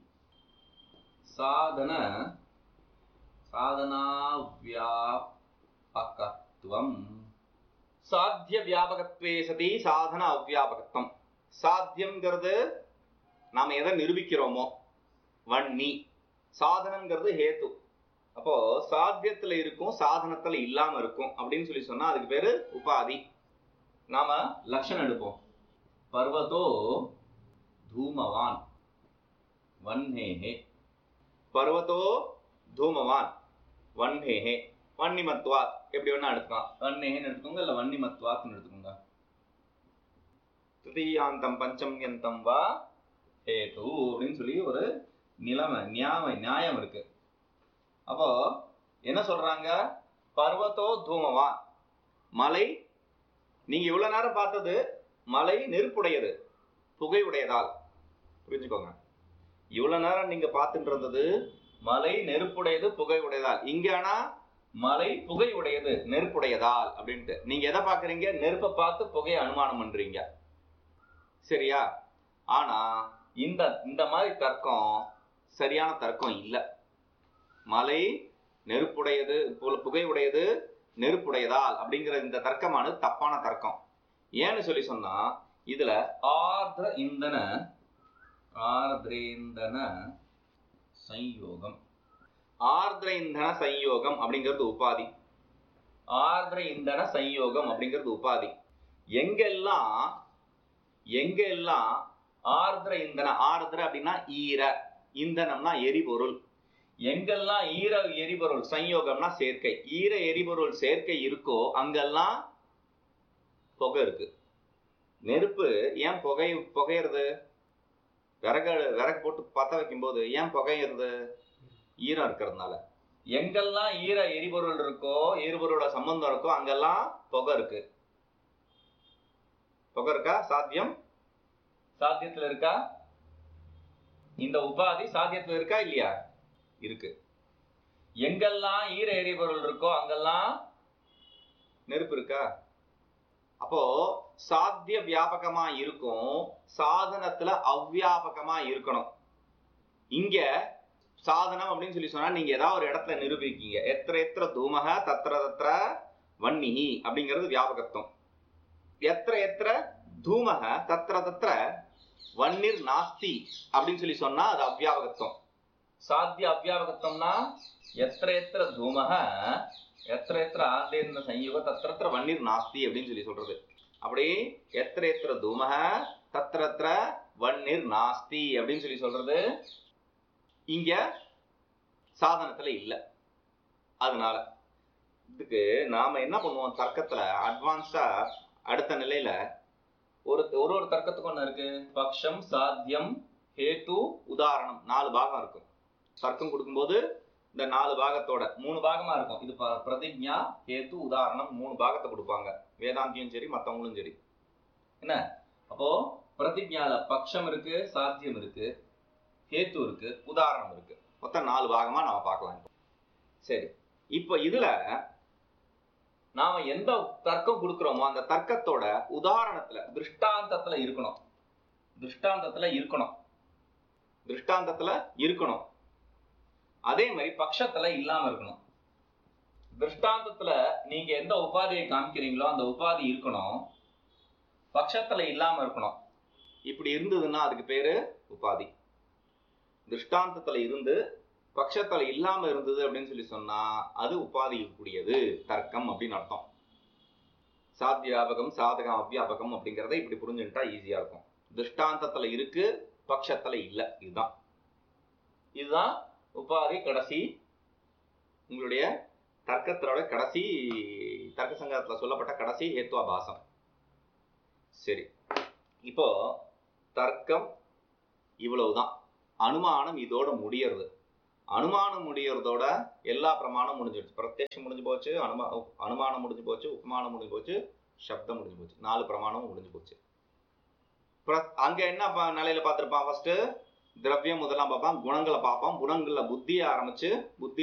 சாதன சாதனா வியாபகத்துவம் சாத்திய வியாபகத்வே சதி சாதன அவ்வியாபகத்துவம் சாத்தியம்ங்கிறது நாம எதை நிரூபிக்கிறோமோ வன்னி சாதனம்ங்கிறது ஹேத்து அப்போ சாத்தியத்துல இருக்கும் சாதனத்துல இல்லாம இருக்கும் அப்படின்னு சொல்லி சொன்னா அதுக்கு பேரு உபாதி நாம லட்சணம் எடுப்போம் பர்வதோ தூமவான் வன்னேஹே பர்வதோ தூமவான் வன்னேஹே வன்னிமத்வாத் எப்படி வேணா எடுத்துக்கலாம் வன்னேஹேன்னு எடுத்துக்கோங்க இல்ல வன்னிமத்வாத்னு எடுத்துக்கோங்க திருத்தீயாந்தம் பஞ்சம்யந்தம் வா ஹேது அப்படின்னு சொல்லி ஒரு நிலைமை நியாய நியாயம் இருக்கு அப்போ என்ன சொல்றாங்க பர்வத்தோ தூமவான் மலை நீங்க இவ்வளவு நேரம் பார்த்தது மலை நெருப்புடையது புகை உடையதால் புரிஞ்சுக்கோங்க இவ்வளவு நேரம் நீங்க பார்த்துட்டு இருந்தது மலை நெருப்புடையது புகை உடையதால் இங்க ஆனா மலை புகை உடையது நெருப்புடையதால் அப்படின்ட்டு நீங்க எதை பாக்குறீங்க நெருப்பை பார்த்து புகையை அனுமானம் பண்றீங்க சரியா ஆனா இந்த இந்த மாதிரி தர்க்கம் சரியான தர்க்கம் இல்லை மலை நெருப்புடையது பு- புகை உடையது நெருப்புடையதால் அப்படிங்கிற இந்த தர்க்கமானது தப்பான தர்க்கம் ஏன்னு சொல்லி சொன்னா இதுல ஆர்திர இந்தன ஆர்திரேந்தன சம்யோகம் ஆர்திர இந்தன சம்யோகம் அப்படிங்கிறது உபாதி ஆர்திர இந்தன சம்யோகம் அப்படிங்கிறது உபாதி எங்கெல்லாம் எங்கெல்லாம் ஆர்திர இந்தன ஆர்திர அப்படின்னா ஈர இந்தனம்னா எரிபொருள் எங்கெல்லாம் ஈர எரிபொருள் சம்யோகம்னா சேர்க்கை ஈர எரிபொருள் சேர்க்கை இருக்கோ அங்கெல்லாம் புகை இருக்கு நெருப்பு ஏன் புகை புகையிறது விறகு விறகு போட்டு பத்த வைக்கும்போது ஏன் புகையிறது ஈரம் இருக்கிறதுனால எங்கெல்லாம் ஈர எரிபொருள் இருக்கோ எரிபொருளோட சம்பந்தம் இருக்கோ அங்கெல்லாம் புகை இருக்கு புகை இருக்கா சாத்தியம் சாத்தியத்துல இருக்கா இந்த உபாதி சாத்தியத்துல இருக்கா இல்லையா இருக்கு எங்கெல்லாம் ஈர எரிபொருள் இருக்கோ அங்கெல்லாம் நெருப்பு இருக்கா அப்போ சாத்திய வியாபகமா இருக்கும் சாதனத்துல அவ்வியாபகமா இருக்கணும் இங்க சாதனம் அப்படின்னு சொல்லி சொன்னா நீங்க ஏதாவது ஒரு இடத்துல நிரூபிக்கீங்க எத்திர எத்திர தூமக தத்திர தத்திர வன்னிஹி அப்படிங்கிறது வியாபகத்துவம் எத்திர எத்திர தூமக தத்திர தத்திர வன்னிர் நாஸ்தி அப்படின்னு சொல்லி சொன்னா அது அவ்வியாபகத்துவம் சாத்திய அவ்வியாபகத்துவம்னா எத்திர எத்திர தூமக எத்திர எத்திர ஆந்தேர்ந்த சம்யோக தத்திரத்திர வன்னிர் நாஸ்தி அப்படின்னு சொல்லி சொல்றது அப்படி எத்திர எத்திர தூமக தத்திரத்திர வன்னிர் நாஸ்தி அப்படின்னு சொல்லி சொல்றது இங்க சாதனத்துல இல்ல அதனால இதுக்கு நாம என்ன பண்ணுவோம் தர்க்கத்துல அட்வான்ஸா அடுத்த நிலையில ஒரு ஒரு ஒரு தர்க்கத்துக்கு ஒண்ணு இருக்கு பக்ஷம் சாத்தியம் ஹேத்து உதாரணம் நாலு பாகம் இருக்கும் தர்க்கம் கொடுக்கும்போது இந்த நாலு பாகத்தோட மூணு பாகமா இருக்கும் இது ப- பிரதிஜ்ஞா ஹேத்து உதாரணம் மூணு பாகத்தை கொடுப்பாங்க வேதாந்தியும் சரி மத்தவங்களும் சரி என்ன அப்போ பிரதிஜ்ஞால பக்ஷம் இருக்கு சாத்தியம் இருக்கு ஹேத்து இருக்கு உதாரணம் இருக்கு மொத்தம் நாலு பாகமா நாம பார்க்கலாம் இப்போ சரி இப்போ இதுல நாம எந்த தர்க்கம் கொடுக்கிறோமோ அந்த தர்க்கத்தோட உதாரணத்துல திருஷ்டாந்தத்துல இருக்கணும் திருஷ்டாந்தத்துல இருக்கணும் திருஷ்டாந்தத்துல இருக்கணும் அதே மாதிரி பட்சத்துல இல்லாம இருக்கணும் திருஷ்டாந்தத்துல நீங்க எந்த உபாதியை காமிக்கிறீங்களோ அந்த உபாதி இருக்கணும் பட்சத்துல இல்லாம இருக்கணும் இப்படி இருந்ததுன்னா அதுக்கு பேரு உபாதி திருஷ்டாந்தத்துல இருந்து பட்சத்துல இல்லாம இருந்தது அப்படின்னு சொல்லி சொன்னா அது உபாதி கூடியது தர்க்கம் அப்படின்னு அர்த்தம் சாத்தியாபகம் சாதகம் அவ்வியாபகம் அப்படிங்கறத இப்படி புரிஞ்சுட்டா ஈஸியா இருக்கும் திருஷ்டாந்தத்துல இருக்கு பட்சத்துல இல்ல இதுதான் இதுதான் உபாதி கடைசி உங்களுடைய தர்க்கத்தோட கடைசி தர்க்க சங்கத்துல சொல்லப்பட்ட கடைசி ஹேத்வாபாசம் சரி இப்போ தர்க்கம் இவ்வளவுதான் அனுமானம் இதோட முடியறது அனுமானம் முடியறதோட எல்லா பிரமாணம் முடிஞ்சிடுச்சு பிரத்யட்சம் முடிஞ்சு போச்சு அனுமா அனுமானம் முடிஞ்சு போச்சு உபமானம் முடிஞ்சு போச்சு சப்தம் முடிஞ்சு போச்சு நாலு பிரமாணமும் முடிஞ்சு போச்சு பிர- அங்க என்ன ப- நிலையில பார்த்திருப்பான் ஃபர்ஸ்ட் திரவியம் முதலாம் பார்ப்பான் குணங்களை பார்ப்பான் குணங்கள்ல புத்தியை ஆரம்பிச்சு புத்தி